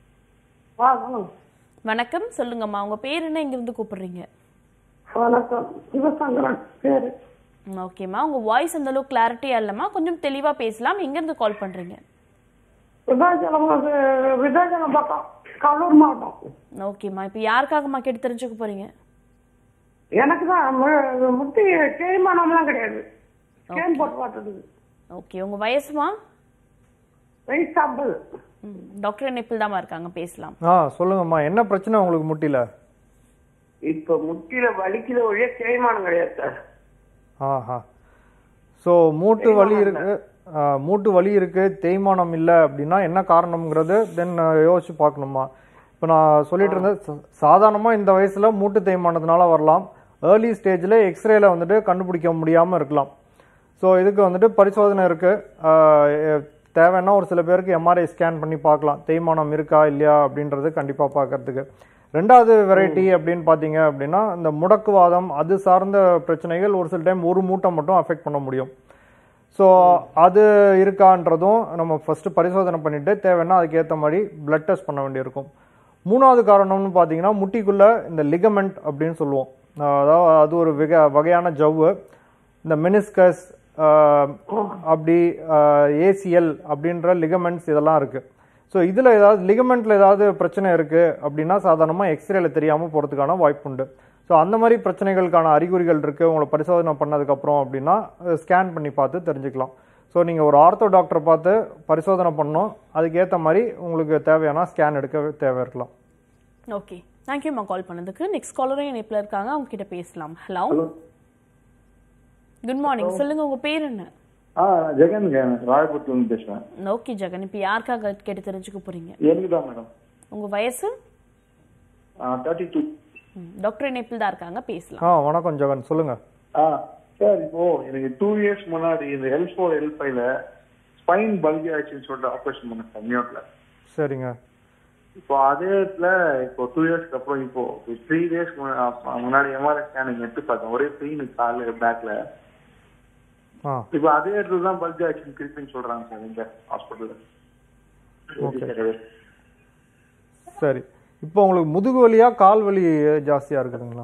S1: வணக்கம் சொல்லுங்கம்மா உங்கள் பேர் என்ன இங்கிருந்து கூப்பிடுறீங்க
S6: வணக்கம் சிவசங்கரன் பேரு
S1: ம், ஓகேம்மா உங்கள் வாய்ஸ் அந்த அளவுக்கு கிளாரிட்டியாக இல்லைம்மா கொஞ்சம் தெளிவாக பேசலாம் எங்கேருந்து கால் பண்ணுறீங்க
S6: விருதாச்சலம் அது விருதாச்சலம் பக்கம் கடலூர் மாவட்டம்
S1: ஓகேம்மா இப்போ யாருக்காகம்மா கேட்டு தெரிஞ்சுக்க போகிறீங்க
S6: எனக்கு தான் மு- முட்டி தேய்மானம்லாம் கிடையாது ஸ்கேன் போட்டு பார்த்தது
S1: ஓகே உங்கள் வயசுமா
S6: வயசு ஐம்பது
S1: ம், டாக்டர் இணைப்பில் தாம்மா இருக்காங்க பேசலாம்
S2: ஆ சொல்லுங்கம்மா என்ன பிரச்சனை உங்களுக்கு முட்டியில்
S6: இப்ப முட்டியில வலிக்கிற ஒழிய தேய்மானம் கிடையாது சார்
S2: ஆஹா ஸோ மூட்டு வலி இருக்கு ஆ, மூட்டு வலி இருக்கு தேய்மானம் இல்லை அப்படின்னா என்ன காரணம்ங்கிறது தென் யோசிச்சு பார்க்கணுமா இப்போ நான் சொல்லிட்டு இருந்தேன் சா- சாதாரணமா இந்த வயசுல மூட்டு தேய்மானத்தினால வரலாம் ஏர்லி ஸ்டேஜில் எக்ஸ்ரேல வந்துட்டு கண்டுபிடிக்க முடியாமல் இருக்கலாம் ஸோ இதுக்கு வந்துட்டு பரிசோதனை இருக்கு ஆ, எ- தேவைன்னா ஒரு சில பேருக்கு எம்ஆர்ஐ ஸ்கேன் பண்ணி பார்க்கலாம் தேய்மானம் இருக்கா இல்லையா அப்படின்றது கண்டிப்பாக பார்க்கறதுக்கு ரெண்டாவது வெரைட்டி அப்படின்னு பார்த்தீங்க அப்படின்னா இந்த முடக்குவாதம் அது சார்ந்த பிரச்சனைகள் ஒரு சில டைம் ஒரு மூட்டை மட்டும் அஃபெக்ட் பண்ண முடியும் ஸோ அது இருக்கான்றதும் நம்ம ஃபர்ஸ்ட் பரிசோதனை பண்ணிட்டு தேவைன்னா அதுக்கு ஏற்ற மாதிரி பிளட் டெஸ்ட் பண்ண வேண்டியிருக்கும் மூணாவது காரணம்னு பார்த்தீங்கன்னா முட்டிக்குள்ள இந்த லிகமெண்ட் அப்படின்னு சொல்லுவோம் அஹ் அதாவது அது ஒரு வகை வகையான ஜவ்வு இந்த மெனிஸ்கஸ் அப்படி ஏசிஎல் அப்படின்ற லிகமெண்ட்ஸ் இதெல்லாம் இருக்கு ஸோ இதில் ஏதாவது லிகமெண்ட்ல ஏதாவது பிரச்சனை இருக்கு அப்படின்னா சாதாரணமாக எக்ஸ்ரேல தெரியாமல் போகிறதுக்கான வாய்ப்பு உண்டு ஸோ அந்த மாதிரி பிரச்சனைகளுக்கான அறிகுறிகள் இருக்கு உங்களை பரிசோதனை பண்ணதுக்கப்புறம் அப்படின்னா ஸ்கேன் பண்ணி பார்த்து தெரிஞ்சுக்கலாம் ஸோ நீங்கள் ஒரு ஆர்த்தோ டாக்டரை பார்த்து பரிசோதனை பண்ணணும் அதுக்கேற்ற மாதிரி உங்களுக்கு தேவையான ஸ்கேன் எடுக்க தேவை இருக்கலாம்
S1: ஓகே தேங்க்யூம்மா கால் பண்ணதுக்கு நெக்ஸ்ட் காலரும் இணைப்பில் இருக்காங்க அவங்க கிட்ட பேசலாம் ஹலோ குட் மார்னிங் சொல்லுங்க உங்க பேர் என்ன
S7: ஆ ஜெகன்ங்க ராயபுரத்துல இருந்து பேசுறேன்
S1: ஓகே ஜெகன் இப்போ யாருக்காக கேட்டு தெரிஞ்சுக்க போறீங்க
S7: எனக்கு தான் மேடம்
S1: உங்க வயசு
S7: தேர்ட்டி டூ
S1: ம், டாக்டர் இணைப்பில் தான் இருக்காங்க பேசலாம்
S2: ஆ வணக்கம் ஜெகன் சொல்லுங்க
S7: ஆ சார் இப்போ எனக்கு டூ இயர்ஸ் முன்னாடி இந்த எல் ஃபோர் எல் ஃபைவ்ல ஸ்பைன் பல்கி ஆயிடுச்சுன்னு சொல்லிட்டு ஆப்ரேஷன் பண்ணேன் சார் நியூயார்க்ல
S2: சரிங்க
S7: இப்போ அதே இடத்துல இப்போ டூ இயர்ஸ்க்கு அப்புறம் இப்போ த்ரீ டேஸ் முன்னாடி எம்ஆர்ஐ ஸ்கேனிங் எடுத்து பார்த்தேன் ஒரே பெயின் காலு பேக்ல
S2: ஆ
S7: இப்போ அதே இடத்துல தான் பல்கி ஆயிடுச்சுன்னு திருப்பின்னு சொல்றாங்க சார் இந்த ஹாஸ்பிட்டல்ல
S2: Okay. சரி இப்போ உங்களுக்கு முதுகு வலியா கால் வலி ஜாஸ்தியா இருக்குதுங்களா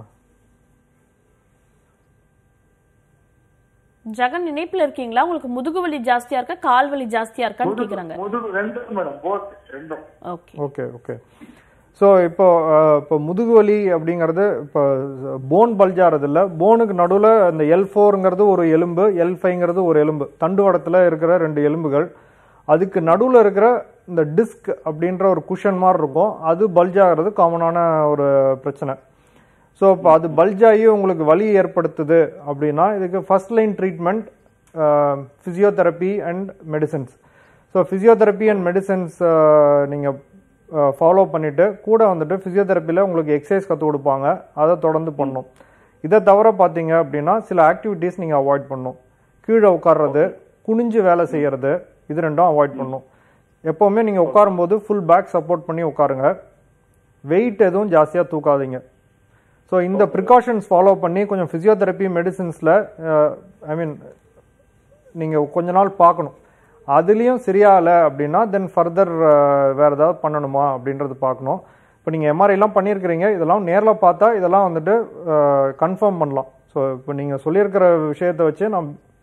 S1: ஜெகன் இணைப்பில் இருக்கீங்களா உங்களுக்கு முதுகு வலி ஜாஸ்தியா இருக்கா கால் வலி ஜாஸ்தியா இருக்கான்னு கேக்குறாங்க
S7: முதுகு ரெண்டும் மேடம் போத் ரெண்டும்
S1: ஓகே
S2: ஓகே ஓகே ஸோ இப்போ அஹ், இப்போ முதுகு வலி அப்படிங்கிறது இப்போ போன் பல்ஜாறது இல்லை போனுக்கு நடுவில் இந்த எல் ஃபோருங்கிறது ஒரு எலும்பு எல் ஃபைங்கிறது ஒரு எலும்பு தண்டுவடத்தில் இருக்கிற ரெண்டு எலும்புகள் அதுக்கு நடுவில் இருக்கிற இந்த டிஸ்க் அப்படின்ற ஒரு குஷன் மாதிரி இருக்கும் அது பல்ஜ் ஆகிறது காமனான ஒரு பிரச்சனை ஸோ இப்போ அது பல்ஜ் ஆகி உங்களுக்கு வலி ஏற்படுத்துது அப்படின்னா இதுக்கு first line treatment physiotherapy and medicines so physiotherapy and medicines நீங்கள் ஃபாலோ பண்ணிவிட்டு கூட வந்துட்டு ஃபிசியோதெரப்பியில் உங்களுக்கு எக்ஸசைஸ் கற்றுக் கொடுப்பாங்க அதை தொடர்ந்து பண்ணணும் இதை தவிர பார்த்தீங்க அப்படின்னா சில ஆக்டிவிட்டீஸ் நீங்கள் அவாய்ட் பண்ணணும் கீழே உட்கார்றது குனிஞ்சு வேலை செய்யறது இது ரெண்டும் அவாய்ட் பண்ணணும் எப்போவுமே நீங்கள் உட்காரும்போது ஃபுல் பேக் சப்போர்ட் பண்ணி உட்காருங்க வெயிட் எதுவும் ஜாஸ்தியாக தூக்காதீங்க ஸோ இந்த ப்ரிகாஷன்ஸ் ஃபாலோ பண்ணி கொஞ்சம் ஃபிசியோதெரப்பி மெடிசின்ஸில் ஐ மீன் நீங்கள் கொஞ்ச நாள் பார்க்கணும் அதுலேயும் சரியாகலை அப்படின்னா தென் ஃபர்தர் வேறு ஏதாவது பண்ணணுமா அப்படின்றது பார்க்கணும் இப்போ நீங்கள் எம்ஆர்ஐலாம் பண்ணியிருக்கிறீங்க இதெல்லாம் நேரில் பார்த்தா இதெல்லாம் வந்துட்டு கன்ஃபார்ம் பண்ணலாம் ஸோ இப்போ நீங்கள் சொல்லியிருக்கிற விஷயத்தை வச்சு நான்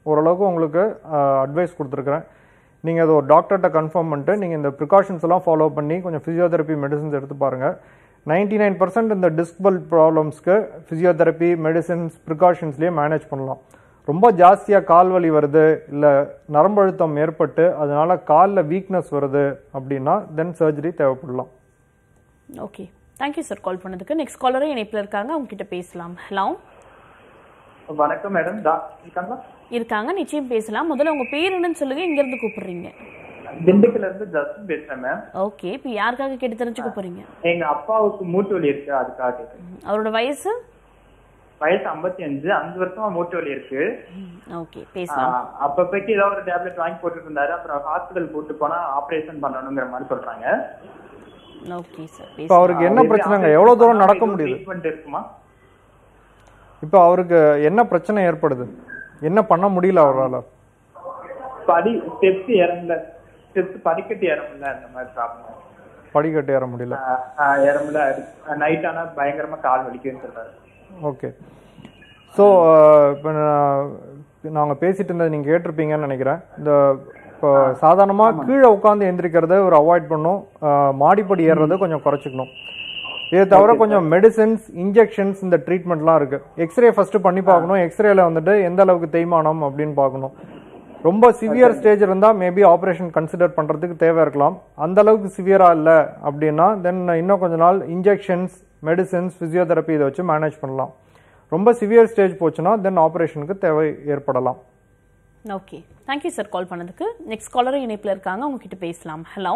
S2: ஓரளவுக்கு உங்களுக்கு அட்வைஸ் கொடுத்துருக்குறேன் நீங்கள் அதை ஒரு டாக்டர்கிட்ட கன்ஃபார்ம் பண்ணிட்டு நீங்கள் இந்த ப்ரிகாஷன்ஸ் எல்லாம் ஃபாலோ பண்ணி கொஞ்சம் ஃபிசியோதெரப்பி மெடிசன்ஸ் எடுத்து பாருங்கள் நைன்டி நைன் பர்சன்ட் இந்த டிஸ்க் பல் ப்ராப்ளம்ஸ்க்கு ஃபிசியோதெரப்பி மெடிசன்ஸ் ப்ரிகாஷன்ஸ்லேயே மேனேஜ் பண்ணலாம் ரொம்ப ஜாஸ்தியாக கால் வலி வருது இல்லை நரம்பழுத்தம் ஏற்பட்டு அதனால காலில் வீக்னஸ் வருது அப்படின்னா தென் சர்ஜரி தேவைப்படலாம்
S1: ஓகே தேங்க்யூ சார் கால் பண்ணதுக்கு நெக்ஸ்ட் காலரும் இணைப்பில் இருக்காங்க அவங்க கிட்ட பேசலாம் ஹலோ
S8: வணக்கம் மேடம் டாக்டர் இருக்காங்களா
S1: இருக்காங்க நிச்சயம் பேசலாம் முதல்ல உங்க பேர் என்னன்னு சொல்லுங்க இங்க இருந்து கூப்பிடுறீங்க
S8: திண்டுக்கல்ல இருந்து ஜஸ்டின் பேசுறேன் மேம்
S1: ஓகே இப்போ யாருக்காக கேட்டு தெரிஞ்சுக்க போறீங்க
S8: எங்க அப்பாவுக்கு மூட்டு வலி இருக்கு அதுக்காக கேட்டேன்
S1: அவரோட வயசு
S8: வயசு 55 அஞ்சு அஞ்சு வருஷமா மூட்டு வலி இருக்கு
S1: ஓகே பேசலாம்
S8: ஆஹ் அப்பப்பைக்கு ஏதாவது ஒரு டேப்லெட் வாங்கி போட்டுட்டு இருந்தாரு அப்புறம் ஹாஸ்பிட்டல் கூட்டு போனா ஆபரேஷன் பண்ணணுங்கிற மாதிரி சொல்றாங்க
S1: ஓகே சார்
S2: இப்போ அவருக்கு என்ன பிரச்சனைங்க எவ்வளோ தூரம் நடக்க முடியுது
S8: ட்ரீட்மெண்ட் இருக்குமா
S2: இப்போ அவருக்கு என்ன பிரச்சனை ஏற்படுது என்ன பண்ண முடியல அவரால்
S8: படி ஸ்டெப்ஸ் இறங்கல ஸ்டெப்ஸ் படிக்கட்டு இறங்கல அந்த மாதிரி ப்ராப்ளம்
S2: படிக்கட்டு ஏற முடியல
S8: இறங்கல நைட் ஆனா பயங்கரமா கால் வலிக்குதுன்னு சொல்றாரு
S2: ஓகே ஸோ இப்போ நாங்கள் பேசிட்டு இருந்தது நீங்கள் கேட்டிருப்பீங்கன்னு நினைக்கிறேன் இந்த இப்போ சாதாரணமாக கீழே உட்காந்து எந்திரிக்கிறத ஒரு அவாய்ட் பண்ணும் அஹ், மாடிப்படி ஏறுறதை கொஞ்சம் குறைச்சிக்கணும் இதை தவிர கொஞ்சம் மெடிசின்ஸ் இன்ஜெக்ஷன்ஸ் இந்த ட்ரீட்மெண்ட்லாம் இருக்கு எக்ஸ்ரே ஃபர்ஸ்ட் பண்ணி பார்க்கணும் எக்ஸ்ரேல வந்துட்டு எந்த அளவுக்கு தேய்மானம் அப்படின்னு பார்க்கணும் ரொம்ப சிவியர் ஸ்டேஜ் இருந்தால் மேபி ஆப்ரேஷன் கன்சிடர் பண்ணுறதுக்கு தேவை இருக்கலாம் அந்த அளவுக்கு சிவியராக இல்லை அப்படின்னா தென் இன்னும் கொஞ்ச நாள் இன்ஜெக்ஷன்ஸ் மெடிசின்ஸ் ஃபிசியோதெரப்பி இதை வச்சு மேனேஜ் பண்ணலாம் ரொம்ப சிவியர் ஸ்டேஜ் போச்சுன்னா தென் ஆப்ரேஷனுக்கு தேவை ஏற்படலாம்
S1: ஓகே தேங்க்யூ சார் கால் பண்ணதுக்கு நெக்ஸ்ட் காலரும் இணைப்பில் இருக்காங்க அவங்க கிட்ட பேசலாம் hello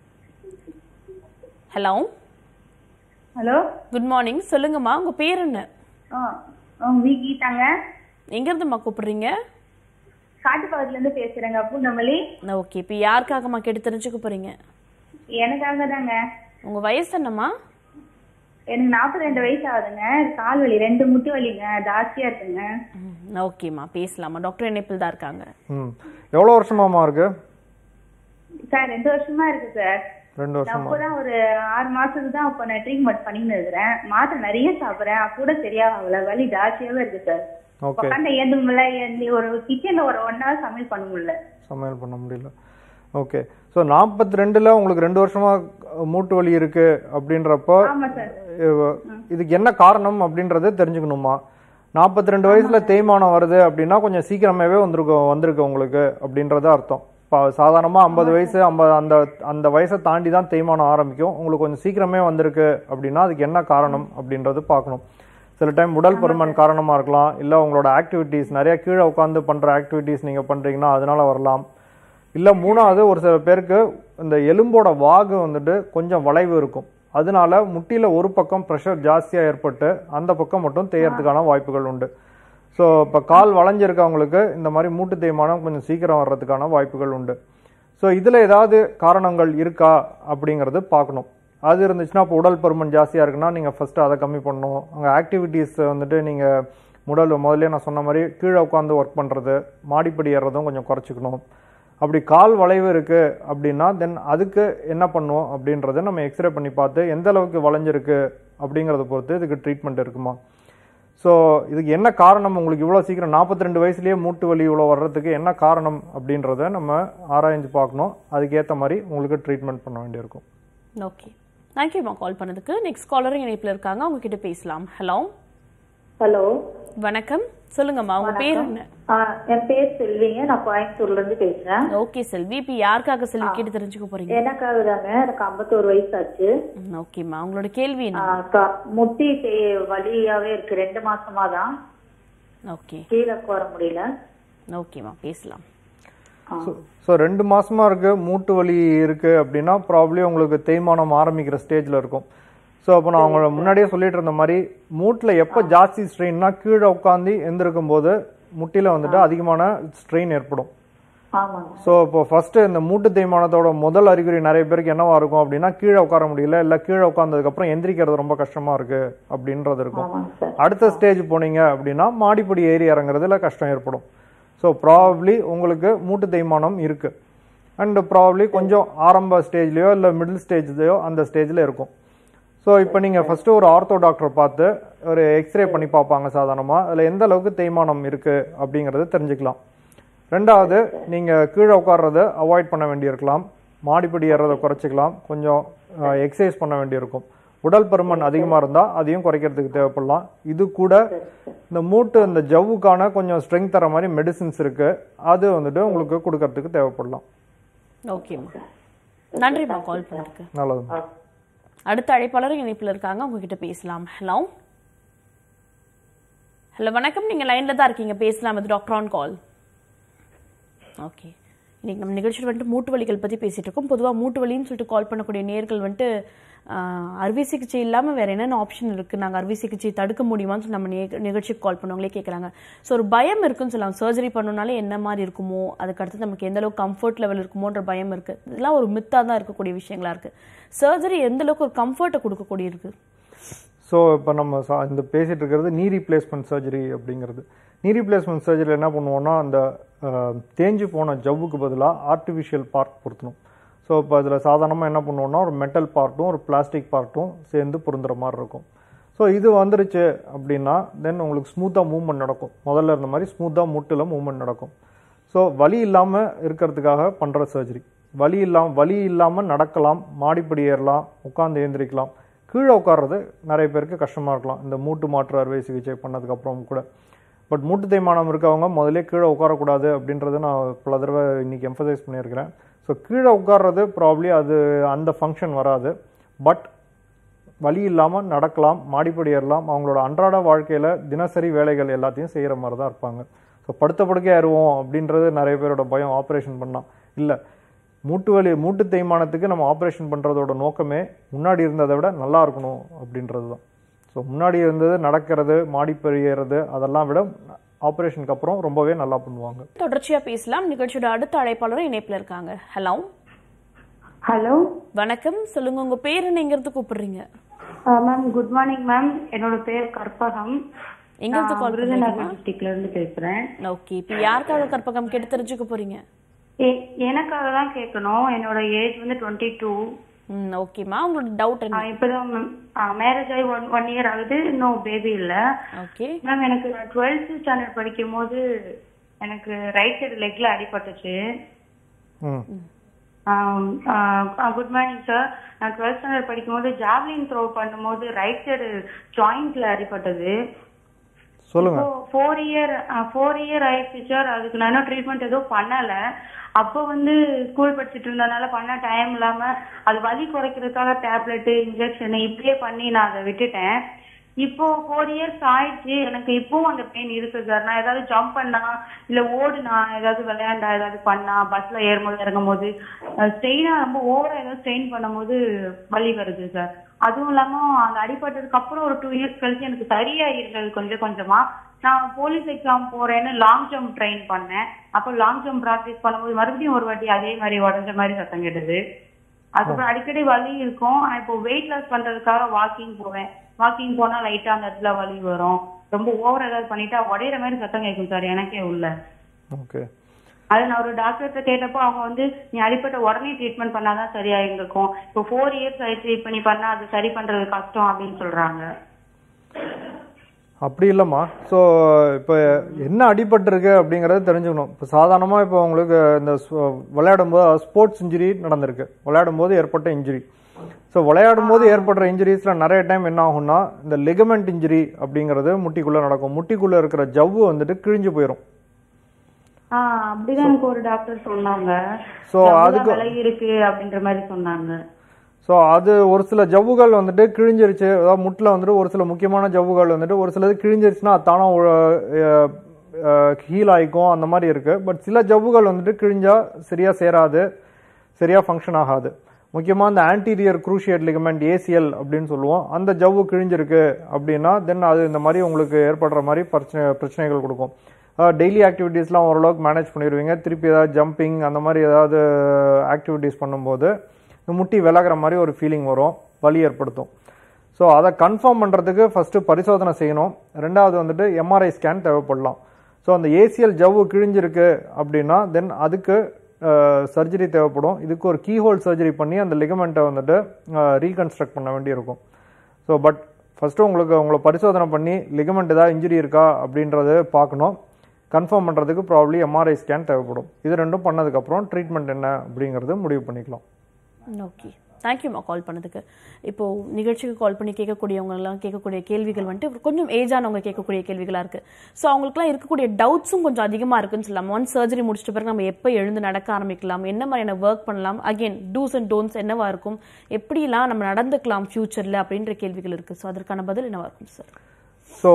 S1: hello
S9: hello
S1: good morning சொல்லுங்கம்மா உங்க பேர் என்ன
S9: வி கீதாங்க
S1: எங்க இருந்துமா கூப்பிடுறீங்க
S9: காட்டுப்பாக்கத்துல இருந்து பேசுறேங்க பூந்தமல்லி
S1: ஓகே இப்போ யாருக்காகம்மா கேட்டு தெரிஞ்சுக்க போறீங்க
S9: எனக்காக தாங்க
S1: உங்க வயசு என்னம்மா
S9: எனக்கு நாற்பத்தி ரெண்டு வயசு ஆகுதுங்க கால் வலி ரெண்டு முட்டு வலிங்க ஜாஸ்தியா இருக்குங்க
S1: ம், ஓகேம்மா பேசலாமா டாக்டர் இணைப்பில் தான் இருக்காங்க
S2: ம் எவ்வளோ வருஷமாமா இருக்கு
S9: சார் ரெண்டு வருஷமா இருக்கு சார்
S2: ரெண்டு
S9: நான்
S2: வருஷமா
S9: அப்போதான் ஒரு ஆறு மாசத்துக்கு தான் இப்போ நான் ட்ரீட்மெண்ட் பண்ணிட்டு இருக்கிறேன் மாத்திரை நிறைய சாப்பிடுறேன் அப்ப கூட சரியாகல வலி ஜாஸ்தியாவே இருக்கு சார்
S2: ஓகே
S9: உட்காந்து ஏந்து முடியல ஏந்தி ஒரு கிச்சன்ல ஒரு ஒன் ஹவர் சமையல் பண்ண முடியல
S2: சமையல் பண்ண முடியல ஓகே ஸோ நாற்பத்தி ரெண்டில் உங்களுக்கு ரெண்டு வருஷமா மூட்டு வலி இருக்கு அப்படின்றப்போ
S9: ஆமா சார்
S2: இவ- இதுக்கு என்ன காரணம் அப்படின்றத தெரிஞ்சுக்கணுமா நாற்பத்தி ரெண்டு வயசுல தேய்மானம் வருது அப்படின்னா கொஞ்சம் சீக்கிரமாவே வந்திருக்கும் வந்திருக்கு உங்களுக்கு அப்படின்றத அர்த்தம் இப்போ சாதாரணமாக ஐம்பது வயசு ஐம்பது அந்த அந்த வயசை தாண்டி தான் தேய்மானம் ஆரம்பிக்கும் உங்களுக்கு கொஞ்சம் சீக்கிரமே வந்திருக்கு அப்படின்னா அதுக்கு என்ன காரணம் அப்படின்றது பார்க்கணும் சில டைம் உடல் பருமன் காரணமாக இருக்கலாம் இல்லை உங்களோட ஆக்டிவிட்டீஸ் நிறைய கீழே உட்காந்து பண்ணுற ஆக்டிவிட்டீஸ் நீங்கள் பண்ணுறீங்கன்னா அதனால வரலாம் இல்லை மூணாவது ஒரு சில பேருக்கு இந்த எலும்போட வாகு வந்துட்டு கொஞ்சம் வளைவு இருக்கும் அதனால முட்டியில ஒரு பக்கம் ப்ரெஷர் ஜாஸ்தியாக ஏற்பட்டு அந்த பக்கம் மட்டும் தேயறதுக்கான வாய்ப்புகள் உண்டு ஸோ இப்போ கால் வளைஞ்சிருக்கவங்களுக்கு இந்த மாதிரி மூட்டு தேய்மானம் கொஞ்சம் சீக்கிரம் வர்றதுக்கான வாய்ப்புகள் உண்டு ஸோ இதில் ஏதாவது காரணங்கள் இருக்கா அப்படிங்கிறது பார்க்கணும் அது இருந்துச்சுன்னா இப்போ உடல் பருமன் ஜாஸ்தியாக இருக்குன்னா நீங்கள் ஃபஸ்ட்டு அதை கம்மி பண்ணணும் அங்கே ஆக்டிவிட்டீஸ் வந்துட்டு நீங்கள் உடல் முதல்ல நான் சொன்ன மாதிரி கீழே உட்காந்து ஒர்க் பண்ணுறது மாடிப்படி ஏறுறதும் கொஞ்சம் குறைச்சிக்கணும் அப்படி கால் வளைவு இருக்கு அப்படின்னா தென் அதுக்கு என்ன பண்ணுவோம் அப்படின்றத நம்ம எக்ஸ்ரே பண்ணி பார்த்து எந்த அளவுக்கு வளைஞ்சிருக்கு அப்படிங்கிறத பொறுத்து இதுக்கு ட்ரீட்மெண்ட் இருக்குமா ஸோ இதுக்கு என்ன காரணம் உங்களுக்கு இவ்வளோ சீக்கிரம் நாற்பத்தி ரெண்டு வயசுலேயே மூட்டு வலி இவ்வளோ வர்றதுக்கு என்ன காரணம் அப்படின்றத நம்ம ஆராய்ஞ்சு பார்க்கணும் அதுக்கேற்ற மாதிரி உங்களுக்கு ட்ரீட்மெண்ட் பண்ண வேண்டியிருக்கும்
S1: ஓகே தேங்க்யூம்மா கால் பண்ணதுக்கு நெக்ஸ்ட் காலரும் இணைப்பில் இருக்காங்க அவங்க கிட்ட பேசலாம் ஹலோ
S10: ஹலோ
S1: வணக்கம் சொல்லுங்கம்மா உங்க பேர் என்ன
S10: என் பேர் செல்விங்க நான் கோயம்புத்தூர்ல இருந்து பேசுறேன்
S1: ஓகே செல்வி இப்போ யாருக்காக செல்வி கேட்டு தெரிஞ்சுக்க போறீங்க
S10: எனக்காக தாங்க எனக்கு ஐம்பத்தோரு வயசு ஆச்சு
S1: ம், ஓகேம்மா உங்களோட கேள்வி
S10: ஆ,
S1: என்ன
S10: க- முட்டி தே- வலியாவே இருக்கு ரெண்டு மாசமா தான்
S1: ஓகே
S10: கீழே உட்கார முடியல
S1: ஓகேம்மா பேசலாம்
S2: ஸோ ரெண்டு மாசமா இருக்கு மூட்டு வலி இருக்கு அப்படின்னா ப்ராப்ளி உங்களுக்கு தேய்மானம் ஆரம்பிக்கிற ஸ்டேஜ்ல இருக்கும் ஸோ அப்போ நான் உங்களை முன்னாடியே சொல்லிட்டு இருந்த மாதிரி மூட்டில் எப்போ ஜாஸ்தி ஸ்ட்ரெயின்னா கீழே உட்காந்து எந்திருக்கும் போது முட்டியில் வந்துட்டு அதிகமான ஸ்ட்ரெயின் ஏற்படும்
S10: ஆமாங்க
S2: ஸோ இப்போ ஃபர்ஸ்ட் இந்த மூட்டு தேய்மானத்தோட முதல் அறிகுறி நிறைய பேருக்கு என்னவா இருக்கும் அப்படின்னா கீழே உட்கார முடியல இல்லை கீழே உட்காந்ததுக்கப்புறம் எந்திரிக்கிறது ரொம்ப கஷ்டமா இருக்கு அப்படின்றது இருக்கும்
S10: ஆமாங்க சார்
S2: அடுத்த ஸ்டேஜ் போனீங்க அப்படின்னா மாடிப்படி ஏறி இறங்குறதுல கஷ்டம் ஏற்படும் ஸோ ப்ராபப்ளி உங்களுக்கு மூட்டு தேய்மானம் இருக்கு அண்ட் ப்ராபப்ளி கொஞ்சம் ஆரம்ப ஸ்டேஜ்லயோ இல்லை மிடில் ஸ்டேஜ்லயோ அந்த ஸ்டேஜில் இருக்கும் ஸோ இப்போ நீங்கள் ஃபஸ்ட்டு ஒரு ஆர்த்தோ டாக்டரை பார்த்து ஒரு எக்ஸ்ரே பண்ணி பார்ப்பாங்க சாதாரணமாக அதில் எந்த அளவுக்கு தேய்மானம் இருக்குது அப்படிங்கிறத தெரிஞ்சுக்கலாம் ரெண்டாவது நீங்கள் கீழே உட்கார்றத அவாய்ட் பண்ண வேண்டியிருக்கலாம் மாடிப்படி ஏறதை குறைச்சிக்கலாம் கொஞ்சம் எக்ஸசைஸ் பண்ண வேண்டியிருக்கும் உடல் பருமன் அதிகமாக இருந்தால் அதையும் குறைக்கிறதுக்கு தேவைப்படலாம் இது கூட இந்த மூட்டு இந்த ஜவ்வுக்கான கொஞ்சம் ஸ்ட்ரெங்க் தர மாதிரி மெடிசின்ஸ் இருக்கு அது வந்துட்டு உங்களுக்கு கொடுக்கறதுக்கு தேவைப்படலாம்
S1: ஓகேம்மா நன்றிம்மா கால் பண்ணதுக்கு
S2: நல்லது
S1: அடுத்த அழைப்பாளர் இணைப்பில் இருக்காங்க உங்ககிட்ட பேசலாம் ஹலோ ஹலோ வணக்கம் நீங்க லைன்ல தான் இருக்கீங்க பேசலாம் இது டாக்டர் ஆன் கால் ஓகே இன்னைக்கு நம்ம நிகழ்ச்சியில் வந்துட்டு மூட்டு வலிகள் பற்றி பேசிட்டு இருக்கோம் பொதுவாக மூட்டு வலின்னு சொல்லிட்டு கால் பண்ணக்கூடிய நேர்கள் வந்துட்டு ஆஹ், அறுவை சிகிச்சை இல்லாமல் வேற என்னென்ன ஆப்ஷன் இருக்கு நாங்கள் அறுவை சிகிச்சை தடுக்க முடியுமான்னு சொல்லி நம்ம நே- நிகழ்ச்சிக்கு கால் பண்ணவங்களே கேட்குறாங்க ஸோ ஒரு பயம் இருக்குன்னு சொல்லலாம் சர்ஜரி பண்ணணும்னாலே என்ன மாதிரி இருக்குமோ அதுக்கடுத்து நமக்கு எந்த அளவுக்கு கம்ஃபர்ட் லெவல் இருக்குமோன்ற பயம் இருக்கு இதெல்லாம் ஒரு மித்தாக தான் இருக்கக்கூடிய விஷயங்களா இருக்கு சர்ஜரி எந்த அளவுக்கு ஒரு கம்ஃபர்ட்டை கொடுக்கக்கூடிய இருக்கு
S2: ஸோ இப்போ நம்ம சா- இந்த பேசிட்டு இருக்கிறது நீ ரீப்ளேஸ்மெண்ட் சர்ஜரி அப்படிங்கிறது நீ ரீப்ளேஸ்மெண்ட் சர்ஜரி என்ன பண்ணுவோம்னா அந்த அஹ், தேஞ்சு போன ஜவ்வுக்கு பதிலாக ஆர்டிஃபிஷியல் பார்ட் பொருத்தணும் ஸோ இப்போ அதில் சாதாரணமாக என்ன பண்ணுவோம்னா ஒரு மெட்டல் பார்ட்டும் ஒரு பிளாஸ்டிக் பார்ட்டும் சேர்ந்து பொருந்துற மாதிரி இருக்கும் ஸோ இது வந்துருச்சு அப்படின்னா தென் உங்களுக்கு ஸ்மூத்தாக மூவ்மெண்ட் நடக்கும் முதல்ல இருந்த மாதிரி ஸ்மூத்தாக முட்டில் மூவ்மெண்ட் நடக்கும் ஸோ வலி இல்லாமல் இருக்கிறதுக்காக பண்ணுற சர்ஜரி வலி இல்லாம வலி இல்லாமல் நடக்கலாம் மாடிப்படி ஏறலாம் உட்காந்து எழுந்திரிக்கலாம் கீழே உட்கார்றது நிறைய பேருக்கு கஷ்டமாக இருக்கலாம் இந்த மூட்டு மாற்று அறுவை சிகிச்சை பண்ணதுக்கப்புறம் கூட பட் மூட்டு தேய்மானம் இருக்கவங்க முதல்ல கீழே உட்காரக்கூடாது அப்படின்றத நான் பல தடவை இன்னைக்கு எம்ஃபசைஸ் பண்ணியிருக்கிறேன் ஸோ கீழே உட்கார்றது ப்ராப்ளி அது அந்த ஃபங்க்ஷன் வராது பட் வலி இல்லாமல் நடக்கலாம் மாடிப்படி ஏறலாம் அவங்களோட அன்றாட வாழ்க்கையில் தினசரி வேலைகள் எல்லாத்தையும் செய்கிற மாதிரி தான் இருப்பாங்க ஸோ படுத்த படுக்கை ஏறுவோம் அப்படின்றது நிறைய பேரோட பயம் ஆப்ரேஷன் பண்ணலாம் இல்லை மூட்டு வலி மூட்டு தேய்மானத்துக்கு நம்ம ஆப்ரேஷன் பண்ணுறதோட நோக்கமே முன்னாடி இருந்ததை விட நல்லா இருக்கணும் அப்படின்றது தான் ஸோ முன்னாடி இருந்தது நடக்கிறது மாடிப்படி ஏறுறது அதெல்லாம் விட ஆப்ரேஷனுக்கு அப்புறம் ரொம்பவே நல்லா பண்ணுவாங்க
S1: தொடர்ச்சியா பேசலாம் நிகழ்ச்சியோட அடுத்த அழைப்பாளரும் இணைப்பில் இருக்காங்க ஹலோ
S9: ஹலோ
S1: வணக்கம் சொல்லுங்க உங்க பேர் என்ன எங்க இருந்து கூப்பிடுறீங்க
S9: மேம் குட் மார்னிங் மேம் என்னோட பேர் கற்பகம்
S1: எங்க இருந்து
S9: நான்
S1: கால்
S9: விருதுநகர்
S1: பண்றீங்க
S9: டிஸ்ட்ரிக்ட்ல இருந்து பேசுறேன்
S1: ஓகே இப்போ யாருக்காக கற்பகம் கேட்டு தெரிஞ்சுக்க போறீங்க
S9: எ- எனக்காக தான் கேட்கணும் என்னோட ஏஜ் வந்து டுவெண்ட்டி டூ
S1: ம் ஓகேம்மா உங்களோட டவுட் என்ன
S9: இப்பதான் மேரேஜ் ஆகி ஒன் ஒன் இயர் ஆகுது இன்னும் பேபி இல்ல
S1: ஓகே
S9: மேம் எனக்கு டுவெல்த் ஸ்டாண்டர்ட் படிக்கும் போது எனக்கு ரைட் சைடு லெக்ல அடிபட்டுச்சு
S2: ம்
S9: குட் மார்னிங் சார் நான் டுவெல்த் ஸ்டாண்டர்ட் படிக்கும்போது ஜாவ்லின் த்ரோ பண்ணும்போது ரைட் சைடு ஜாயிண்ட்ல அடிபட்டது
S2: சொல்லுங்க
S9: ஃபோர் இயர் ஃபோர் இயர் ஆயிடுச்சு சார் அதுக்கு நான் இன்னும் ட்ரீட்மெண்ட் எதுவும் பண்ணல அப்போ வந்து ஸ்கூல் படிச்சுட்டு இருந்தனால பண்ண டைம் இல்லாம அது வலி குறைக்கிறதுக்காக டேப்லெட் இன்ஜெக்ஷன் இப்படியே பண்ணி நான் அதை விட்டுட்டேன் இப்போ ஃபோர் இயர்ஸ் ஆயிடுச்சு எனக்கு இப்பவும் அந்த பெயின் இருக்கு சார் நான் ஏதாவது ஜம்ப் பண்ணா இல்ல ஓடுனா ஏதாவது விளையாண்டா ஏதாவது பண்ணா பஸ்ல ஏறும்போது இறங்கும் போது ஸ்ட்ரெயினா ரொம்ப ஓவரா ஏதாவது ஸ்ட்ரெயின் பண்ணும்போது வலி வருது சார் அதுவும் இல்லாம அந்த அடிபட்டதுக்கு அப்புறம் ஒரு டூ இயர்ஸ் கழிச்சு எனக்கு சரியா இருந்தது கொஞ்சம் கொஞ்சமா நான் போலீஸ் எக்ஸாம் போறேன்னு லாங் ஜம்ப் ட்ரெயின் பண்ணேன் அப்போ லாங் ஜம்ப் ப்ராக்டிஸ் பண்ணும்போது மறுபடியும் ஒரு வாட்டி அதே மாதிரி உடஞ்ச மாதிரி சத்தம் கேட்டது அதுக்கப்புறம் அடிக்கடி வலி இருக்கும் ஆனா இப்போ வெயிட் லாஸ் பண்றதுக்காக வாக்கிங் போவேன் வாக்கிங் போனா லைட்டா அந்த இடத்துல வலி வரும் ரொம்ப ஓவர் ஏதாவது பண்ணிட்டா உடையிற மாதிரி சத்தம் கேட்கும் சார் எனக்கே உள்ள
S2: ஓகே
S9: அது நான் ஒரு டாக்டர்கிட்ட கேட்டப்போ அவங்க வந்து நீ அடிப்பட்ட உடனே ட்ரீட்மெண்ட் பண்ணாதான் சரியா இருந்திருக்கும் இப்போ ஃபோர் இயர்ஸ் ஆயிடுச்சு இப்போ நீ பண்ணா அது சரி பண்றது கஷ்டம் அப்படின்னு சொல்றாங்க
S2: அப்படி இல்லைம்மா ஸோ இப்போ என்ன அடிபட்டிருக்கு அப்படிங்கிறத தெரிஞ்சுக்கணும் இப்போ சாதாரணமாக இப்போ உங்களுக்கு இந்த ஸ்வ- விளையாடும் போது ஸ்போர்ட்ஸ் இன்ஜுரி நடந்திருக்கு விளையாடும் போது ஏற்பட்ட இன்ஜுரி ஸோ விளையாடும் போது ஏற்படுற இன்ஜுரிஸில் நிறைய டைம் என்ன ஆகும்னா இந்த லிகமெண்ட் இன்ஜுரி அப்படிங்கிறது முட்டிக்குள்ளே நடக்கும் முட்டிக்குள்ளே இருக்கிற ஜவ்வு வந்துட்டு கிழிஞ்சு போயிடும்
S9: ஆஹ் அப்படிதான் எனக்கு ஒரு டாக்டர் சொன்னாங்க
S2: So,
S9: எவ்வளவு
S2: அதுக்கு-
S9: விலை இருக்கு அப்படின்ற மாதிரி சொன்னாங்க
S2: ஸோ அது ஒரு சில ஜவ்வுகள் வந்துட்டு கிழிஞ்சிருச்சு அதாவது முட்டில் வந்துட்டு ஒரு சில முக்கியமான ஜவ்வுகள் வந்துட்டு ஒரு சிலது கிழிஞ்சிருச்சுன்னா அது தானா ஹீல் ஆயிக்கும் அந்த மாதிரி இருக்கு பட் சில ஜவ்வுகள் வந்துட்டு கிழிஞ்சா சரியா சேராது சரியா ஃபங்க்ஷன் ஆகாது முக்கியமாக இந்த ஆன்டீரியர் குரூஷியேட் லிகமெண்ட் ஏசிஎல் அப்படின்னு சொல்லுவோம் அந்த ஜவ்வு கிழிஞ்சிருக்கு அப்படின்னா தென் அது இந்த மாதிரி உங்களுக்கு ஏற்படுற மாதிரி பிரச்சனை பிரச்சனைகள் கொடுக்கும் டெய்லி ஆக்டிவிட்டீஸ்லாம் ஓரளவுக்கு மேனேஜ் பண்ணிடுவீங்க திருப்பி ஏதாவது ஜம்பிங் அந்த மாதிரி ஏதாவது ஆக்டிவிட்டீஸ் பண்ணும்போது இந்த முட்டி விலகுற மாதிரி ஒரு ஃபீலிங் வரும் வலி ஏற்படுத்தும் ஸோ அதை கன்ஃபார்ம் பண்ணுறதுக்கு ஃபஸ்ட்டு பரிசோதனை செய்யணும் ரெண்டாவது வந்துட்டு எம்ஆர்ஐ ஸ்கேன் தேவைப்படலாம் ஸோ அந்த ஏசிஎல் ஜவ்வு கிழிஞ்சிருக்கு அப்படின்னா தென் அதுக்கு சர்ஜரி தேவைப்படும் இதுக்கு ஒரு கீஹோல் சர்ஜரி பண்ணி அந்த லிகமெண்ட்டை வந்துட்டு ரீகன்ஸ்ட்ரக்ட் பண்ண வேண்டியிருக்கும் ஸோ பட் ஃபஸ்ட்டு உங்களுக்கு உங்களை பரிசோதனை பண்ணி லிகமெண்ட் ஏதாவது இன்ஜுரி இருக்கா அப்படின்றத பார்க்கணும் கன்ஃபார்ம் பண்ணுறதுக்கு ப்ராப்ளி எம்ஆர்ஐ ஸ்கேன் தேவைப்படும் இது ரெண்டும் பண்ணதுக்கப்புறம் ட்ரீட்மெண்ட் என்ன அப்படிங்கிறது முடிவு பண்ணிக்கலாம்
S1: ஓகே தேங்க்யூம்மா கால் பண்ணதுக்கு இப்போ நிகழ்ச்சிக்கு கால் பண்ணி கேட்கக்கூடியவங்க எல்லாம் கேட்கக்கூடிய கேள்விகள் வந்துட்டு கொஞ்சம் ஏஜானவங்க கேட்கக்கூடிய கேள்விகளா இருக்கு ஸோ அவங்களுக்குலாம் இருக்கக்கூடிய டவுட்ஸும் கொஞ்சம் அதிகமா இருக்குன்னு சொல்லலாம் ஒன் சர்ஜரி முடிச்சிட்ட பிறகு நம்ம எப்போ எழுந்து நடக்க ஆரம்பிக்கலாம் என்ன மாதிரியான ஒர்க் பண்ணலாம் அகைன் டூஸ் அண்ட் டோன்ஸ் என்னவா இருக்கும் எப்படிலாம் நம்ம நடந்துக்கலாம் ஃபியூச்சர்ல அப்படின்ற கேள்விகள் இருக்கு ஸோ அதற்கான பதில் என்னவா இருக்கும் சார்
S2: ஸோ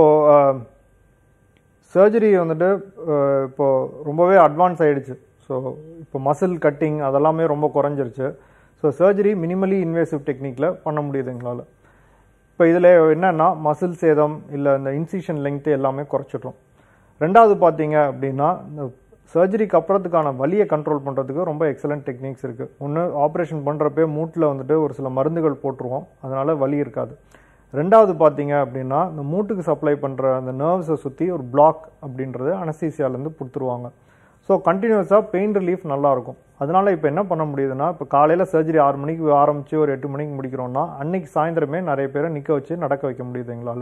S2: சர்ஜரி வந்துட்டு அஹ், இப்போ ரொம்பவே அட்வான்ஸ் ஆயிடுச்சு ஸோ இப்போ மசில் கட்டிங் அதெல்லாமே ரொம்ப குறைஞ்சிருச்சு ஸோ சர்ஜரி மினிமலி இன்வேசிவ் டெக்னிக்கில் பண்ண முடியுது எங்களால் இப்போ இதில் என்னன்னா மசில் சேதம் இல்லை இந்த இன்சிஷன் லெங்க்த்து எல்லாமே குறைச்சிட்டோம் ரெண்டாவது பார்த்தீங்க அப்படின்னா இந்த சர்ஜரிக்கு அப்புறத்துக்கான வலியை கண்ட்ரோல் பண்ணுறதுக்கு ரொம்ப எக்ஸலண்ட் டெக்னிக்ஸ் இருக்குது ஒன்று ஆப்ரேஷன் பண்ணுறப்பே மூட்டில் வந்துட்டு ஒரு சில மருந்துகள் போட்டுருவோம் அதனால வலி இருக்காது ரெண்டாவது பார்த்தீங்க அப்படின்னா இந்த மூட்டுக்கு சப்ளை பண்ணுற அந்த நர்வ்ஸை சுற்றி ஒரு பிளாக் அப்படின்றது அனஸ்தீசியாலேருந்து கொடுத்துருவாங்க ஸோ கண்டினியூஸாக பெயின் ரிலீஃப் நல்லாயிருக்கும் அதனால இப்போ என்ன பண்ண முடியுதுன்னா இப்போ காலையில் சர்ஜரி ஆறு மணிக்கு ஆரம்பித்து ஒரு எட்டு மணிக்கு முடிக்கிறோம்னா அன்னைக்கு சாயந்தரமே நிறைய பேரை நிற்க வச்சு நடக்க வைக்க முடியுது எங்களால்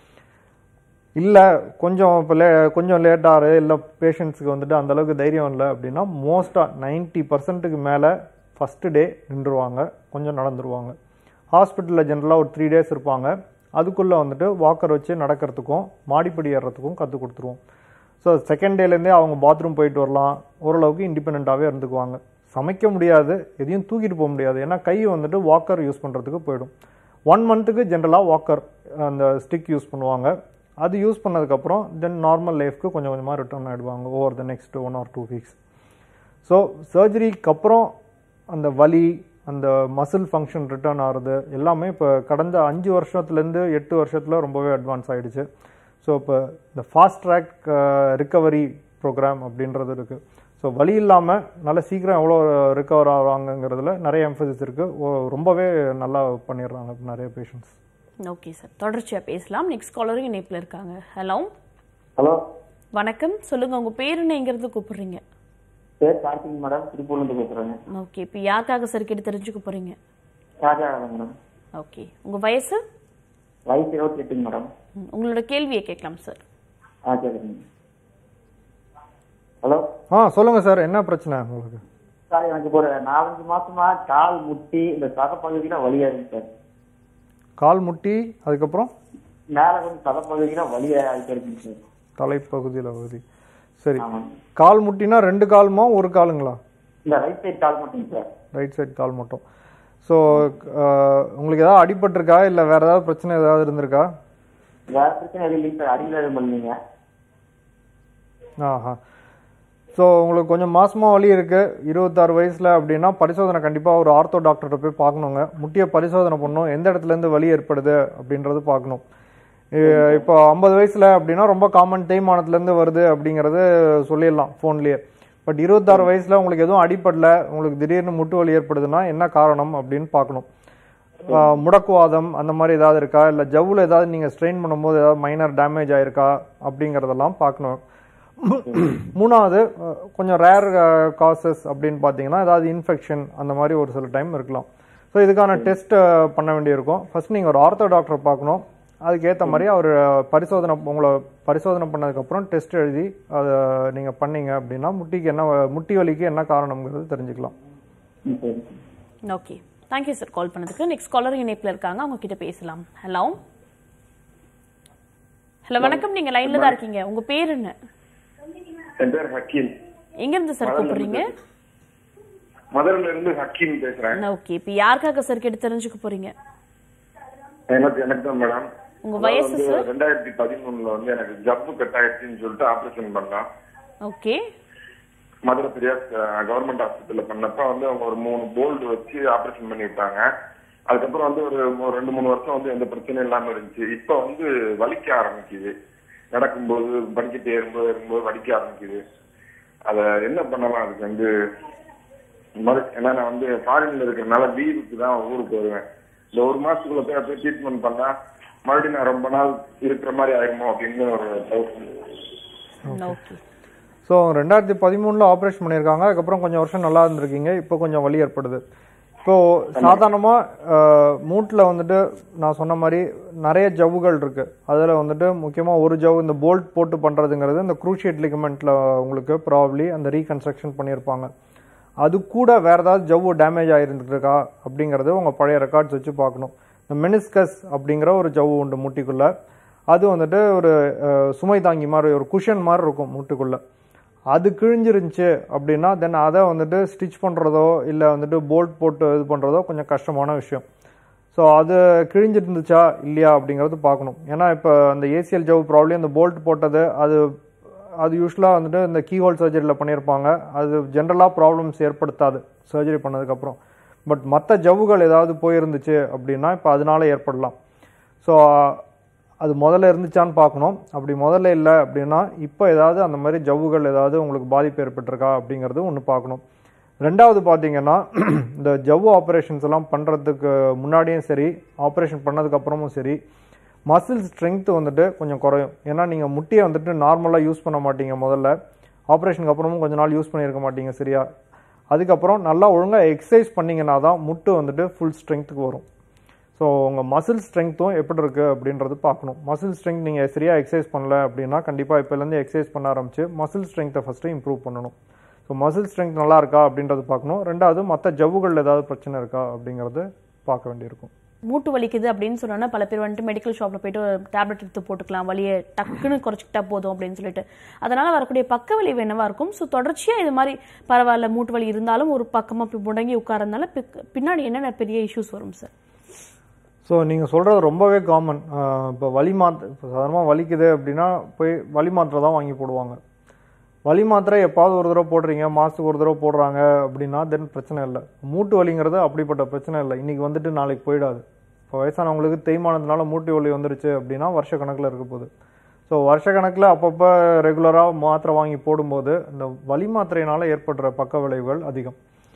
S2: இல்லை கொஞ்சம் இப்போ லே கொஞ்சம் லேட்டாக இல்லை பேஷண்ட்ஸுக்கு வந்துட்டு அந்த அளவுக்கு தைரியம் இல்லை அப்படின்னா மோஸ்ட்டாக நைன்ட்டி பர்சன்ட்டுக்கு மேலே ஃபஸ்ட்டு டே நின்றுவாங்க கொஞ்சம் நடந்துருவாங்க ஹாஸ்பிட்டலில் ஜென்ரலாக ஒரு த்ரீ டேஸ் இருப்பாங்க அதுக்குள்ளே வந்துட்டு வாக்கர் வச்சு நடக்கிறதுக்கும் மாடிப்படி ஏறுறதுக்கும் கற்றுக் கொடுத்துருவோம் ஸோ செகண்ட் டேலேருந்தே அவங்க பாத்ரூம் போயிட்டு வரலாம் ஓரளவுக்கு இண்டிபெண்ட்டாகவே இருந்துக்குவாங்க சமைக்க முடியாது எதையும் தூக்கிட்டு போக முடியாது ஏன்னா கை வந்துட்டு வாக்கர் யூஸ் பண்ணுறதுக்கு போயிடும் ஒன் மந்த்துக்கு ஜென்ரலாக வாக்கர் அந்த ஸ்டிக் யூஸ் பண்ணுவாங்க அது யூஸ் பண்ணதுக்கப்புறம் தென் நார்மல் லைஃப்க்கு கொஞ்சம் கொஞ்சமாக ரிட்டர்ன் ஆகிடுவாங்க over the next one or two weeks so சர்ஜரிக்கு அப்புறம் அந்த வலி அந்த மசில் ஃபங்க்ஷன் ரிட்டர்ன் ஆகிறது எல்லாமே இப்போ கடந்த அஞ்சு வருஷத்துலேருந்து எட்டு வருஷத்தில் ரொம்பவே அட்வான்ஸ் ஆகிடுச்சு ஸோ இப்போ இந்த ஃபாஸ்ட் ட்ராக் ரிக்கவரி ப்ரோக்ராம் அப்படின்றது இருக்குது ஸோ வலி இல்லாமல் நல்ல சீக்கிரம் எவ்வளோ ரிக்கவர் ஆகிறாங்கங்கிறதுல நிறைய எம்ஃபசிஸ் இருக்குது ரொம்பவே நல்லா பண்ணிடுறாங்க நிறைய பேஷண்ட்ஸ்
S1: ஓகே சார் தொடர்ச்சியா பேசலாம் நெக்ஸ்ட் காலரும் இணைப்பில் இருக்காங்க ஹலோ
S11: ஹலோ
S1: வணக்கம் சொல்லுங்க உங்க பேர் என்ன எங்கிருந்து கூப்பிடுறீங்க
S11: பேர் கார்த்திக் மேடம் திருப்பூர்லேருந்து பேசுகிறேங்க
S1: ஓகே இப்போ யாருக்காக சார் கேட்டு தெரிஞ்சுக்க போறீங்க
S11: ராஜா மேடம்
S1: ஓகே உங்க வயசு
S11: வயசு இருபத்தி எட்டுங்க மேடம்
S1: ம், உங்களோட கேள்வியை கேட்கலாம் சார்
S11: ஆ கேட்குறேங்க ஹலோ
S2: ஆ சொல்லுங்கள் சார் என்ன பிரச்சனை உங்களுக்கு
S11: சார் எனக்கு இப்போ ஒரு நாலஞ்சு மாசமா கால் முட்டி இந்த சதப்பகுதியில வலியா இருக்கு சார்
S2: கால் முட்டி அதுக்கப்புறம்
S11: மேல கொஞ்சம் சதப்பகுதியில வலியா இருக்குங்க சார்
S2: தலைப்பகுதியில் பகுதி சரி கால் முட்டினா ரெண்டு காலுமா ஒரு காலுங்களா
S11: இந்த ரைட் சைடு கால் மட்டும் சார்
S2: ரைட் சைடு கால் மட்டும் ஸோ உங்களுக்கு ஏதாவது அடிபட்டிருக்கா இல்லை வேற ஏதாவது பிரச்சனை ஏதாவது இருந்திருக்கா
S11: வேற பிரச்சனை எதுவும் இல்லைங்க சார் அடியில் எதுவும் பண்ணீங்க
S2: ஆஹா ஸோ உங்களுக்கு கொஞ்சம் மாசமா வலி இருக்கு இருபத்தாறு வயசுல அப்படின்னா பரிசோதனை கண்டிப்பாக ஒரு ஆர்த்தோ டாக்டர்கிட்ட போய் பார்க்கணுங்க முட்டியை பரிசோதனை பண்ணணும் எந்த இடத்துல இருந்து வலி ஏற்படுது அப்படின்றது பார்க்கணும் இ- இப்போ ஐம்பது வயசுல அப்படின்னா ரொம்ப காமன் தேய்மானத்துல இருந்து வருது அப்படிங்கறது சொல்லிடலாம் ஃபோன்லயே பட் இருபத்தாறு வயசுல உங்களுக்கு எதுவும் அடிப்படல உங்களுக்கு திடீர்னு முட்டு வலி ஏற்படுதுன்னா என்ன காரணம் அப்படின்னு பார்க்கணும் ஆஹ் முடக்குவாதம் அந்த மாதிரி ஏதாவது இருக்கா இல்லை ஜவ்வில் ஏதாவது நீங்கள் ஸ்ட்ரெயின் பண்ணும்போது ஏதாவது மைனர் டேமேஜ் ஆயிருக்கா அப்படிங்கிறதெல்லாம் பார்க்கணும் மூணாவது அஹ், கொஞ்சம் ரேர் காசஸ் அப்படின்னு பார்த்தீங்கன்னா ஏதாவது இன்ஃபெக்ஷன் அந்த மாதிரி ஒரு சில டைம் இருக்கலாம் ஸோ இதுக்கான டெஸ்ட் பண்ண வேண்டியிருக்கும் ஃபர்ஸ்ட் நீங்கள் ஒரு ஆர்த்தோ டாக்டரை பார்க்கணும் அதுக்கேற்ற மாதிரி அவர் பரிசோதனை உங்களை பரிசோதனை பண்ணதுக்கப்புறம் டெஸ்ட் எழுதி அதை நீங்கள் பண்ணீங்க அப்படின்னா முட்டிக்கு என்ன வ- முட்டி வலிக்கு என்ன காரணம்ங்கிறது தெரிஞ்சுக்கலாம்
S1: ஓகே தேங்க்யூ சார் கால் பண்ணதுக்கு நெக்ஸ்ட் காலர் இணைப்பில் இருக்காங்க அவங்க கிட்ட பேசலாம் ஹலோ ஹலோ வணக்கம் நீங்க லைன்ல தான் இருக்கீங்க உங்க பேர் என்ன
S12: என் பேர் ஹக்கீம்
S1: எங்க இருந்து சார் கூப்பிடுறீங்க
S12: மதுரையில இருந்து ஹக்கீம் பேசுறேன்
S1: ஓகே இப்போ யாருக்காக சார் கேட்டு தெரிஞ்சுக்க போறீங்க
S12: எனக்கு எனக்கு தான் மேடம்
S1: உங்க
S12: அதாவது
S1: வயசு
S12: வந்து
S1: சார்
S12: ரெண்டாயிரத்தி பதிமூணுல வந்து எனக்கு ஜப்பு கட் ஆயிடுச்சுன்னு சொல்லிட்டு ஆபரேஷன் பண்ணலாம்
S1: ஓகே
S12: மதுரை பெரியார் கவர்மெண்ட் ஹாஸ்பிட்டல்ல பண்ணப்ப வந்து அவங்க ஒரு மூணு போல்டு வச்சு ஆபரேஷன் பண்ணி விட்டாங்க அதுக்கப்புறம் வந்து ஒரு ஒரு ரெண்டு மூணு வருஷம் வந்து எந்த பிரச்சனையும் இல்லாம இருந்துச்சு இப்ப வந்து வலிக்க ஆரம்பிக்குது நடக்கும்போது படிக்கட்டு ஏறும்போது ஏறும்போது வலிக்க ஆரம்பிக்குது அத என்ன பண்ணலாம் அதுக்கு வந்து மறு- ஏன்னா நான் வந்து ஃபாரின்ல இருக்கிறனால லீவுக்கு தான் ஊருக்கு வருவேன் இந்த ஒரு மாசத்துக்குள்ள போய் போய் ட்ரீட்மெண்ட் பண்ணா மறுபடியும் நான் ரொம்ப நாள் இருக்கிற மாதிரி ஆயிருமோ அப்படின்னு ஒரு டவுட்
S1: ஓகே
S2: ஸோ ரெண்டாயிரத்தி பதிமூணில் ஆப்ரேஷன் பண்ணியிருக்காங்க அதுக்கப்புறம் கொஞ்சம் வருஷம் நல்லா இருந்திருக்கீங்க இப்போ கொஞ்சம் வலி ஏற்படுது இப்போ சாதாரணமாக மூட்டில் வந்துட்டு நான் சொன்ன மாதிரி நிறைய ஜவ்வுகள் இருக்கு அதில் வந்துட்டு முக்கியமாக ஒரு ஜவ்வு இந்த போல்ட் போட்டு பண்ணுறதுங்கிறது இந்த குரூஷியேட் லிகமெண்ட்டில் உங்களுக்கு ப்ராப்ளி அந்த ரீகன்ஸ்ட்ரக்ஷன் பண்ணியிருப்பாங்க அது கூட வேற ஏதாவது ஜவ்வு டேமேஜ் ஆகிருந்துருக்கா அப்படிங்கிறது உங்கள் பழைய ரெக்கார்ட்ஸ் வச்சு பார்க்கணும் இந்த மெனிஸ்கஸ் அப்படிங்கிற ஒரு ஜவ்வு உண்டு முட்டிக்குள்ள அது வந்துட்டு ஒரு அஹ், சுமை தாங்கி மாதிரி ஒரு குஷன் மாதிரி இருக்கும் முட்டுக்குள்ள அது கிழிஞ்சிருந்துச்சு அப்படின்னா தென் அதை வந்துட்டு ஸ்டிச் பண்ணுறதோ இல்லை வந்துட்டு போல்ட் போட்டு இது பண்ணுறதோ கொஞ்சம் கஷ்டமான விஷயம் ஸோ அது கிழிஞ்சிருந்துச்சா இல்லையா அப்படிங்கிறது பார்க்கணும் ஏன்னா இப்போ அந்த ஏசிஎல் ஜவ் ப்ராப்ளம் அந்த போல்ட் போட்டது அது அது யூஸ்வலாக வந்துட்டு இந்த கீஹோல் சர்ஜரியில் பண்ணியிருப்பாங்க அது ஜென்ரலாக ப்ராப்ளம்ஸ் ஏற்படுத்தாது சர்ஜரி பண்ணதுக்கப்புறம் பட் மற்ற ஜவ்வுகள் ஏதாவது போயிருந்துச்சு அப்படின்னா இப்போ அதனால ஏற்படலாம் ஸோ அது முதல்ல இருந்துச்சான்னு பார்க்கணும் அப்படி முதல்ல இல்லை அப்படின்னா இப்போ ஏதாவது அந்த மாதிரி ஜவ்வுகள் ஏதாவது உங்களுக்கு பாதிப்பு ஏற்பட்டிருக்கா அப்படிங்கிறது ஒன்று பார்க்கணும் ரெண்டாவது பார்த்தீங்கன்னா இந்த ஜவ்வு ஆப்ரேஷன்ஸ் எல்லாம் பண்ணுறதுக்கு முன்னாடியும் சரி ஆப்ரேஷன் பண்ணதுக்கப்புறமும் சரி மசில் ஸ்ட்ரென்த் வந்துட்டு கொஞ்சம் குறையும் ஏன்னா நீங்கள் முட்டியை வந்துட்டு நார்மலாக யூஸ் பண்ண மாட்டீங்க முதல்ல ஆப்ரேஷனுக்கு அப்புறமும் கொஞ்ச நாள் யூஸ் பண்ணியிருக்க மாட்டீங்க சரியா அதுக்கப்புறம் நல்லா ஒழுங்காக எக்ஸசைஸ் பண்ணீங்கன்னா தான் முட்டு வந்துட்டு ஃபுல் ஸ்ட்ரென்த்துக்கு வரும் ஸோ உங்கள் மசில் ஸ்ட்ரென்த்தும் எப்படி இருக்குது அப்படின்றது பார்க்கணும் மசில் ஸ்ட்ரென்த் நீங்கள் சரியாக எக்ஸசைஸ் பண்ணல அப்படின்னா கண்டிப்பாக இப்போலேருந்து எக்ஸசைஸ் பண்ண ஆரம்பிச்சு மசில் ஸ்ட்ரென்த்தை ஃபஸ்ட்டு இம்ப்ரூவ் பண்ணணும் ஸோ மசில் ஸ்ட்ரென்த் நல்லா இருக்கா அப்படின்றது பார்க்கணும் ரெண்டாவது மற்ற ஜவ்வுகள் ஏதாவது பிரச்சனை இருக்கா அப்படிங்கிறது பார்க்க வேண்டியிருக்கும்
S1: மூட்டு வலிக்குது அப்படின்னு சொன்னோன்னா பல பேர் வந்துட்டு மெடிக்கல் ஷாப்ல போயிட்டு டேப்லெட் எடுத்து போட்டுக்கலாம் வலியை டக்குன்னு குறைச்சிக்கிட்டா போதும் அப்படின்னு சொல்லிட்டு அதனால வரக்கூடிய பக்க விளைவு என்னவா இருக்கும் ஸோ தொடர்ச்சியா இது மாதிரி பரவாயில்ல மூட்டு வலி இருந்தாலும் ஒரு பக்கமா இப்படி முடங்கி உட்காரதுனால பிக்- பின்னாடி என்னென்ன பெரிய இஷ்யூஸ் வரும் சார்
S2: ஸோ நீங்கள் சொல்கிறது ரொம்பவே காமன் இப்போ வலி மாத்திரை இப்போ சாதாரணமாக வலிக்குது அப்படின்னா போய் வலி மாத்திரை தான் வாங்கி போடுவாங்க வலி மாத்திரை எப்பாவது ஒரு தடவை போடுறீங்க மாதத்துக்கு ஒரு தடவை போடுறாங்க அப்படின்னா தென் பிரச்சனை இல்லை மூட்டு வலிங்கிறது அப்படிப்பட்ட பிரச்சனை இல்லை இன்றைக்கி வந்துட்டு நாளைக்கு போயிடாது இப்போ வயசானவங்களுக்கு தேய்மானதுனால மூட்டு வலி வந்துருச்சு அப்படின்னா வருஷ கணக்கில் இருக்க போகுது ஸோ வருஷ கணக்கில் அப்பப்போ ரெகுலராக மாத்திரை வாங்கி போடும்போது இந்த வலி மாத்திரையினால் ஏற்படுற பக்க விளைவுகள் அதிகம்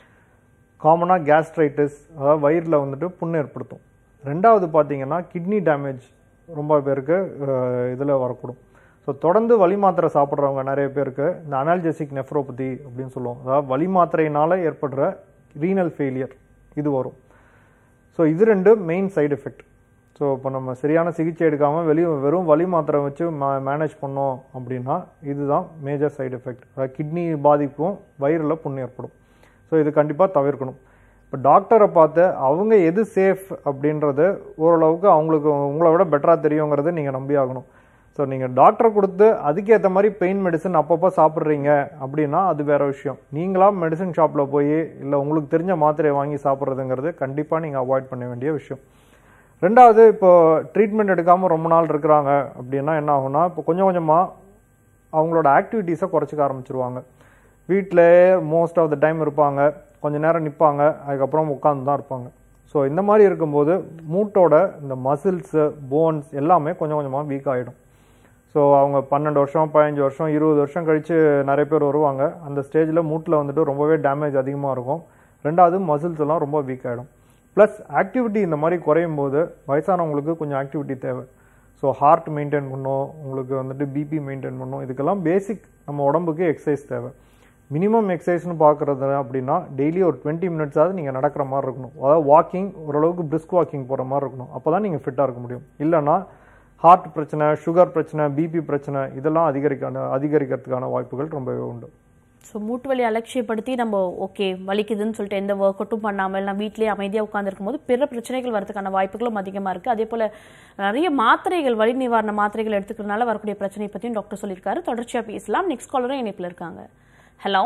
S2: காமனாக கேஸ்ட்ரைட்டிஸ் அதாவது வயிறில் வந்துட்டு புண்ணு ஏற்படுத்தும் ரெண்டாவது பார்த்தீங்கன்னா கிட்னி டேமேஜ் ரொம்ப பேருக்கு இதில் வரக்கூடும் ஸோ தொடர்ந்து வலி மாத்திரை சாப்பிட்றவங்க நிறைய பேருக்கு இந்த அனால்ஜெசிக் நெஃப்ரோபதி அப்படின்னு சொல்லுவோம் அதாவது வலி மாத்திரையினால் ஏற்படுற ரீனல் ஃபெயிலியர் இது வரும் ஸோ இது ரெண்டு மெயின் சைடு எஃபெக்ட் ஸோ இப்போ நம்ம சரியான சிகிச்சை எடுக்காமல் வெளியே வெறும் வலி மாத்திரை வச்சு மேனேஜ் பண்ணோம் அப்படின்னா இதுதான் மேஜர் சைடு எஃபெக்ட் அதாவது கிட்னி பாதிப்பும் வயிறில் புண்ணு ஏற்படும் ஸோ இது கண்டிப்பாக தவிர்க்கணும் இப்போ டாக்டரை பார்த்து அவங்க எது சேஃப் அப்படின்றது ஓரளவுக்கு அவங்களுக்கு உங்களை விட பெட்டராக தெரியுங்கிறது நீங்கள் நம்பி ஆகணும் ஸோ நீங்கள் டாக்டர் கொடுத்து அதுக்கேற்ற மாதிரி பெயின் மெடிசன் அப்பப்போ சாப்பிட்றீங்க அப்படின்னா அது வேற விஷயம் நீங்களா மெடிசன் ஷாப்பில் போய் இல்லை உங்களுக்கு தெரிஞ்ச மாத்திரையை வாங்கி சாப்பிட்றதுங்கிறது கண்டிப்பாக நீங்கள் அவாய்ட் பண்ண வேண்டிய விஷயம் ரெண்டாவது இப்போ ட்ரீட்மெண்ட் எடுக்காமல் ரொம்ப நாள் இருக்கிறாங்க அப்படின்னா என்ன ஆகும்னா இப்போ கொஞ்சம் கொஞ்சமாக அவங்களோட ஆக்டிவிட்டீஸை குறைச்சிக்க ஆரம்பிச்சிருவாங்க வீட்டிலே மோஸ்ட் ஆஃப் த டைம் இருப்பாங்க கொஞ்ச நேரம் நிற்பாங்க அதுக்கப்புறம் உட்காந்து தான் இருப்பாங்க ஸோ இந்த மாதிரி இருக்கும்போது மூட்டோட இந்த மசில்ஸு போன்ஸ் எல்லாமே கொஞ்சம் கொஞ்சமாக வீக் ஆகிடும் ஸோ அவங்க பன்னெண்டு வருஷம் பதினஞ்சு வருஷம் இருபது வருஷம் கழித்து நிறைய பேர் வருவாங்க அந்த ஸ்டேஜில் மூட்டில் வந்துட்டு ரொம்பவே டேமேஜ் அதிகமாக இருக்கும் ரெண்டாவது மசில்ஸ் எல்லாம் ரொம்ப வீக் ஆகிடும் ப்ளஸ் ஆக்டிவிட்டி இந்த மாதிரி குறையும் போது வயசானவங்களுக்கு கொஞ்சம் ஆக்டிவிட்டி தேவை ஸோ ஹார்ட் மெயின்டைன் பண்ணும் உங்களுக்கு வந்துட்டு பிபி மெயின்டைன் பண்ணும் இதுக்கெல்லாம் பேசிக் நம்ம உடம்புக்கு எக்ஸசைஸ் தேவை மினிமம் எக்ஸசைஸ்னு பார்க்குறது அப்படின்னா டெய்லி ஒரு டுவெண்ட்டி மினிட்ஸாவது நீங்கள் நடக்கிற மாதிரி இருக்கணும் அதாவது வாக்கிங் ஓரளவுக்கு பிரிஸ்க் வாக்கிங் போகிற மாதிரி இருக்கணும் அப்போ தான் நீங்கள் ஃபிட்டாக இருக்க முடியும் இல்லைன்னா ஹார்ட் பிரச்சனை சுகர் பிரச்சனை பிபி பிரச்சனை இதெல்லாம் அதிகரிக்கான அதிகரிக்கிறதுக்கான வாய்ப்புகள் ரொம்பவே உண்டு
S1: ஸோ மூட்டு வலி அலட்சியப்படுத்தி நம்ம ஓகே வலிக்குதுன்னு சொல்லிட்டு எந்த ஒர்க் அவுட்டும் பண்ணாமல் நான் வீட்லயே அமைதியாக உட்காந்துருக்கும் போது பிற பிரச்சனைகள் வரதுக்கான வாய்ப்புகளும் அதிகமாக இருக்குது அதே போல் நிறைய மாத்திரைகள் வலி நிவாரண மாத்திரைகள் எடுத்துக்கிறதுனால வரக்கூடிய பிரச்சனை பற்றியும் டாக்டர் சொல்லியிருக்காரு தொடர்ச்சியாக பேசலாம் நெக்ஸ்ட் காலரும் இணைப்பில் இருக்காங்க ஹலோ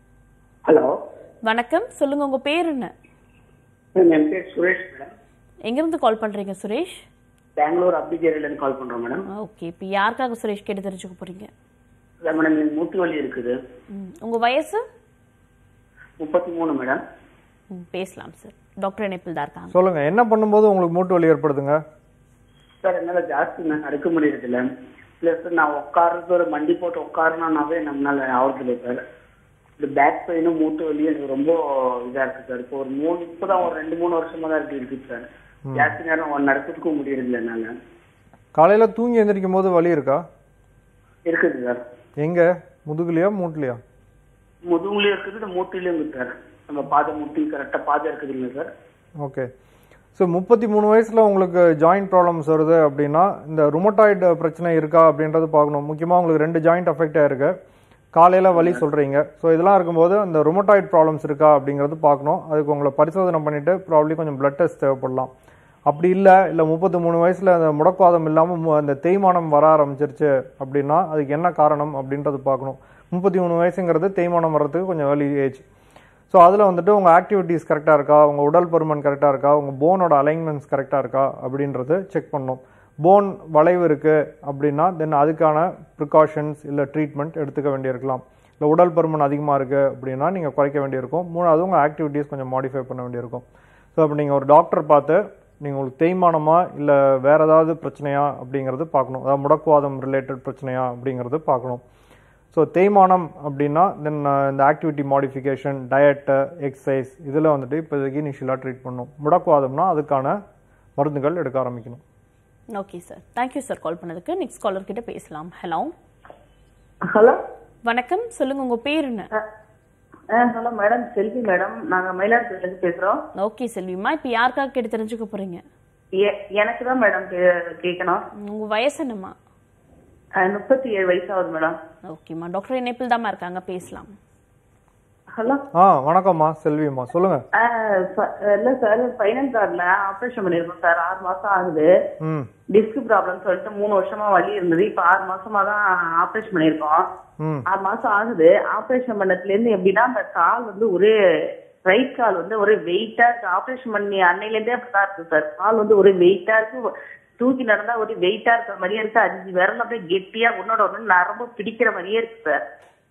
S13: ஹலோ
S1: வணக்கம் சொல்லுங்க உங்க பேர் என்ன
S13: என் பேர் சுரேஷ் மேடம்
S1: எங்கிருந்து கால் பண்றீங்க சுரேஷ்
S13: பெங்களூர் அப்டிகேரியிலேருந்து கால் பண்றோம் மேடம்
S1: ஓகே இப்போ யாருக்காக சுரேஷ் கேட்டு தெரிஞ்சுக்க போறீங்க
S13: இல்லை மேடம் எனக்கு மூட்டு வலி இருக்குது
S1: ம், உங்க வயசு
S13: முப்பத்தி மூணு மேடம்
S1: ம், பேசலாம் சார் டாக்டர் இணைப்பில் தான் இருக்காங்க
S2: சொல்லுங்கள் என்ன பண்ணும்போது உங்களுக்கு மூட்டு வலி ஏற்படுதுங்க
S13: சார் என்னால ஜாஸ்தி நான் நடக்க முடியறது இல்ல பிளஸ் நான் உட்கார்றது ஒரு மண்டி போட்டு உட்காரணும்னாவே நம்மளால ஆகுறது இல்லை சார் இந்த பேக் பெயினும் மூட்டு வலியும் எனக்கு ரொம்ப இதா இருக்கு சார் இப்போ ஒரு மூணு இப்போதான் ஒரு ரெண்டு மூணு வருஷமா தான் இருக்கு இருக்குது சார்
S2: ம்.
S13: ஜாஸ்தி நேரம் நடக்கிறதுக்கும் முடியறது இல்லை என்னால
S2: காலையில் தூங்கி எந்திரிக்கும் போது வலி இருக்கா
S13: இருக்குது சார்
S2: எங்கே முதுகுலையா மூட்டுலையா
S13: முதுகுலயும் இருக்குது இந்த மூட்டிலையும் இருக்குது சார் நம்ம பாதை முட்டி கரெக்டா பாதை இருக்குது இல்லைங்க சார்
S2: ஓகே ஸோ முப்பத்தி மூணு வயசில் உங்களுக்கு ஜாயிண்ட் ப்ராப்ளம்ஸ் வருது அப்படின்னா இந்த ருமட்டாய்டு பிரச்சனை இருக்கா அப்படின்றது பார்க்கணும் முக்கியமாக உங்களுக்கு ரெண்டு ஜாயிண்ட் அஃபெக்ட் ஆயிருக்கு காலையில் வலி சொல்கிறீங்க ஸோ இதெல்லாம் இருக்கும்போது அந்த ருமட்டாய்டு ப்ராப்ளம்ஸ் இருக்கா அப்படிங்கிறது பார்க்கணும் அதுக்கு உங்களை பரிசோதனை பண்ணிவிட்டு ப்ராப்ளி கொஞ்சம் பிளட் டெஸ்ட் தேவைப்படலாம் அப்படி இல்லை இல்லை முப்பத்தி மூணு வயசில் அந்த முடக்குவாதம் இல்லாமல் அந்த தேய்மானம் வர ஆரம்பிச்சிருச்சு அப்படின்னா அதுக்கு என்ன காரணம் அப்படின்றது பார்க்கணும் முப்பத்தி மூணு வயசுங்கிறது தேய்மானம் வர்றதுக்கு கொஞ்சம் ஏர்லி ஏஜ் ஸோ அதில் வந்துட்டு உங்கள் ஆக்டிவிட்டீஸ் கரெக்டாக இருக்கா உங்கள் உடல் பருமன் கரெக்டாக இருக்கா உங்கள் போனோட அலைன்மெண்ட்ஸ் கரெக்டாக இருக்கா அப்படின்றது செக் பண்ணணும் போன் வளைவு இருக்குது அப்படின்னா தென் அதுக்கான ப்ரிகாஷன்ஸ் இல்லை ட்ரீட்மெண்ட் எடுத்துக்க வேண்டியிருக்கலாம் இல்லை உடல் பருமன் அதிகமாக இருக்குது அப்படின்னா நீங்கள் குறைக்க வேண்டியிருக்கும் மூணாவது உங்கள் ஆக்டிவிட்டீஸ் கொஞ்சம் மாடிஃபை பண்ண வேண்டியிருக்கும் ஸோ அப்போ நீங்கள் ஒரு டாக்டர் பார்த்து நீங்கள் உங்களுக்கு தேய்மானமா இல்லை வேறு ஏதாவது பிரச்சனையா அப்படிங்கிறது பார்க்கணும் அதாவது முடக்குவாதம் ரிலேட்டட் பிரச்சனையா அப்படிங்கிறது பார்க்கணும் ஸோ தேய்மானம் அப்படின்னா தென் இந்த ஆக்டிவிட்டி மாடிஃபிகேஷன் டயட்டு எக்ஸசைஸ் இதில் வந்துட்டு இப்போதைக்கு இனிஷியலாக ட்ரீட் பண்ணணும் முடக்குவாதம்னா அதுக்கான மருந்துகள் எடுக்க ஆரம்பிக்கணும்
S1: okay sir thank you sir call பண்ணதுக்கு நெக்ஸ்ட் காலர் கிட்ட பேசலாம் ஹலோ
S14: ஹலோ
S1: வணக்கம் சொல்லுங்க உங்க பேர் என்ன
S14: ஹலோ மேடம் செல்வி மேடம் நாங்க மயிலாடுதுறையில இருந்து பேசுறோம்
S1: ஓகே செல்விமா இப்போ யாருக்காக கேட்டு தெரிஞ்சுக்க போறீங்க
S14: எ- எனக்கு தான் மேடம் கேட்கணும்
S1: உங்க வயசு என்னம்மா
S14: முப்பத்தி ஏழு வயசு ஆகுது மேடம்
S1: ஓகேம்மா டாக்டர் இணைப்பில் தாம்மா இருக்காங்க பேசலாம்
S14: ஹலோ
S2: ஆ வணக்கம்மா செல்விம்மா சொல்லுங்கள்
S14: இல்ல சார் ஃபைனல் கார்டுல ஆபரேஷன் பண்ணிருக்கோம் சார் ஆறு மாசம் ஆகுது
S2: ம்
S14: டிஸ்க் ப்ராப்ளம் சொல்லிட்டு மூணு வருஷமா வலி இருந்தது இப்ப ஆறு மாசமா தான் ஆபரேஷன் பண்ணிருக்கோம்
S2: ம்
S14: ஆறு மாசம் ஆகுது ஆபரேஷன் பண்ணதுல இருந்து எப்படின்னா அந்த கால் வந்து ஒரே ரைட் கால் வந்து ஒரே வெயிட்டா இருக்கு ஆபரேஷன் பண்ணி அன்னையில இருந்தே அப்படிதான் இருக்கு சார் கால் வந்து ஒரே வெயிட்டா இருக்கு தூக்கி நடந்தா ஒரே வெயிட்டா இருக்கிற மாதிரியே இருக்கு அஞ்சு விரல் அப்படியே கெட்டியா உன்னோட ஒண்ணு நரம்பு பிடிக்கிற மாதிரியே இருக்கு சார்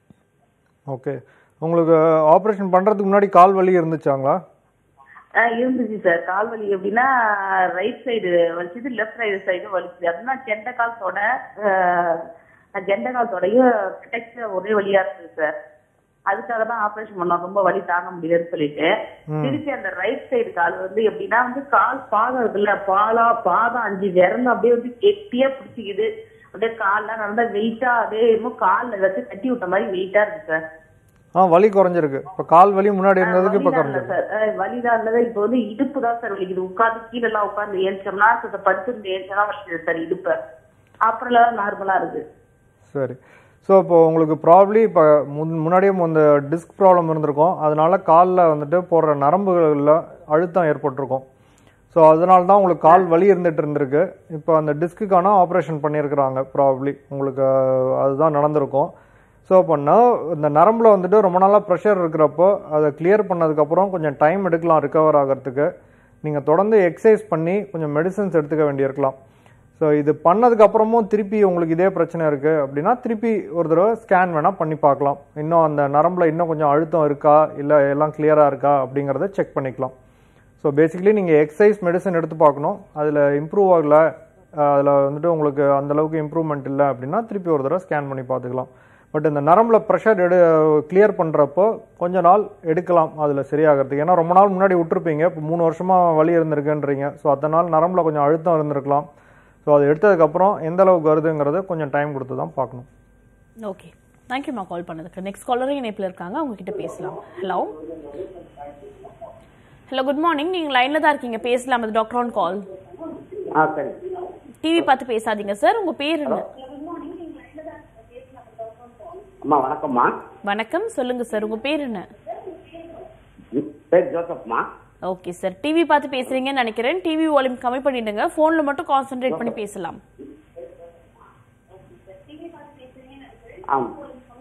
S2: ஓகே உங்களுக்கு ஆப்ரேஷன் பண்ணுறதுக்கு முன்னாடி கால் வலி இருந்துச்சாங்களா
S14: ஆஹ் இருந்துச்சு சார் கால் வலி எப்படின்னா ரைட் சைடு வலிச்சது லெஃப்ட் ரைடு சைடு வலிச்சுது அப்படின்னா கெண்ட காலத்தோட கெண்ட காலத்தோடய கிடைச்ச ஒரே வழியா இருக்குது சார் அதுக்காக தான் ஆபரேஷன் பண்ணோம் ரொம்ப வலி தாங்க முடியலன்னு சொல்லிட்டு
S2: ம்.
S14: திருப்பி அந்த ரைட் சைடு கால் வந்து எப்படின்னா வந்து கால் பாதம் இருக்குல்ல பாலா பாதம் அஞ்சு விரல் அப்படியே வந்து கெட்டியா பிடிச்சிக்குது அப்படியே கால்லாம் நல்லா வெயிட்டா அப்படியே என்னமோ கால்ல வச்சு கட்டி விட்ட மாதிரி வெயிட்டா இருக்கு சார்
S2: ஆ வலி குறைஞ்சிருக்கு இப்போ கால் வலி முன்னாடி இருந்ததுக்கு இப்போ
S14: வலிதான் இல்ல
S2: குறைஞ்சிருக்கு
S14: சார் அஹ் வலிதான் இல்ல இப்ப வந்து இடுப்பு தான் சார் வலிக்குது உட்கார்ந்து கீழே எல்லாம் உட்கார்ந்து ஏஞ்சோம்னா அதை படுத்து ஏஞ்சோம்னா வலிக்குது சார் இடுப்பு அப்புறம் எல்லாம் நார்மலா இருக்கு
S2: சரி ஸோ இப்போ உங்களுக்கு ப்ராப்ளி இப்போ முன் முன்னாடியே இந்த டிஸ்க் ப்ராப்ளம் இருந்திருக்கும் அதனால காலில் வந்துட்டு போடுற நரம்புகளில் அழுத்தம் ஏற்பட்டிருக்கும் ஸோ அதனால தான் உங்களுக்கு கால் வலி இருந்துட்டு இருந்திருக்கு இப்போ அந்த டிஸ்க்குக்கான ஆப்ரேஷன் பண்ணியிருக்கிறாங்க ப்ராப்ளி உங்களுக்கு அஹ், அதுதான் நடந்திருக்கும் ஸோ இப்போ நர்வ் இந்த நரம்பில் வந்துட்டு ரொம்ப நாளாக ப்ரெஷர் இருக்கிறப்போ அதை கிளியர் பண்ணதுக்கப்புறம் கொஞ்சம் டைம் எடுக்கலாம் ரிகவர் ஆகிறதுக்கு நீங்கள் தொடர்ந்து எக்ஸசைஸ் பண்ணி கொஞ்சம் மெடிசன்ஸ் எடுத்துக்க வேண்டியிருக்கலாம் ஸோ இது பண்ணதுக்கு அப்புறமும் திருப்பி உங்களுக்கு இதே பிரச்சனை இருக்கு அப்படின்னா திருப்பி ஒரு தடவை ஸ்கேன் வேணா பண்ணி பார்க்கலாம் இன்னும் அந்த நரம்புல இன்னும் கொஞ்சம் அழுத்தம் இருக்கா இல்லை எல்லாம் கிளியரா இருக்கா அப்படிங்கிறத செக் பண்ணிக்கலாம் ஸோ பேசிக்கலி நீங்கள் எக்ஸசைஸ் மெடிசன் எடுத்து பார்க்கணும் அதில் இம்ப்ரூவ் ஆகல அதில் வந்துட்டு உங்களுக்கு அந்த அளவுக்கு இம்ப்ரூவ்மெண்ட் இல்லை அப்படின்னா திருப்பி ஒரு தடவை ஸ்கேன் பண்ணி பார்த்துக்கலாம் பட் இந்த நரம்புல ப்ரெஷர் எடு கிளியர் பண்ணுறப்போ கொஞ்ச நாள் எடுக்கலாம் அதில் சரியாகிறதுக்கு ஏன்னா ரொம்ப நாள் முன்னாடி விட்டுருப்பீங்க இப்போ மூணு வருஷமாக வலி இருந்திருக்குன்றீங்க ஸோ அத்தனை நாள் நரம்புல கொஞ்சம் அழுத்தம் இருந்திருக்கலாம் ஸோ அது எடுத்ததுக்கப்புறம் எந்த அளவுக்கு வருதுங்கிறத கொஞ்சம் டைம் கொடுத்து தான் பார்க்கணும்
S1: ஓகே தேங்க்யூம்மா கால் பண்ணதுக்கு நெக்ஸ்ட் காலரும் இணைப்பில் இருக்காங்க அவங்க கிட்ட பேசலாம் ஹலோ ஹலோ குட் மார்னிங் நீங்க லைன்ல தான் இருக்கீங்க பேசலாம் அது டாக்டர் ஆன் கால்
S11: ஆ சரி
S1: டிவி பார்த்து பேசாதீங்க சார் உங்க பேர் என்ன
S11: அம்மா வணக்கம்மா
S1: வணக்கம் சொல்லுங்க சார் உங்க பேர் என்ன
S11: பேர் ஜோசப்மா
S1: ஓகே சார் டிவி பார்த்து பேசுறீங்கன்னு நினைக்கிறேன் டிவி வால்யூம் கம்மி பண்ணிடுங்க போன்ல மட்டும் கான்சென்ட்ரேட் பண்ணி பேசலாம்
S11: ஆம்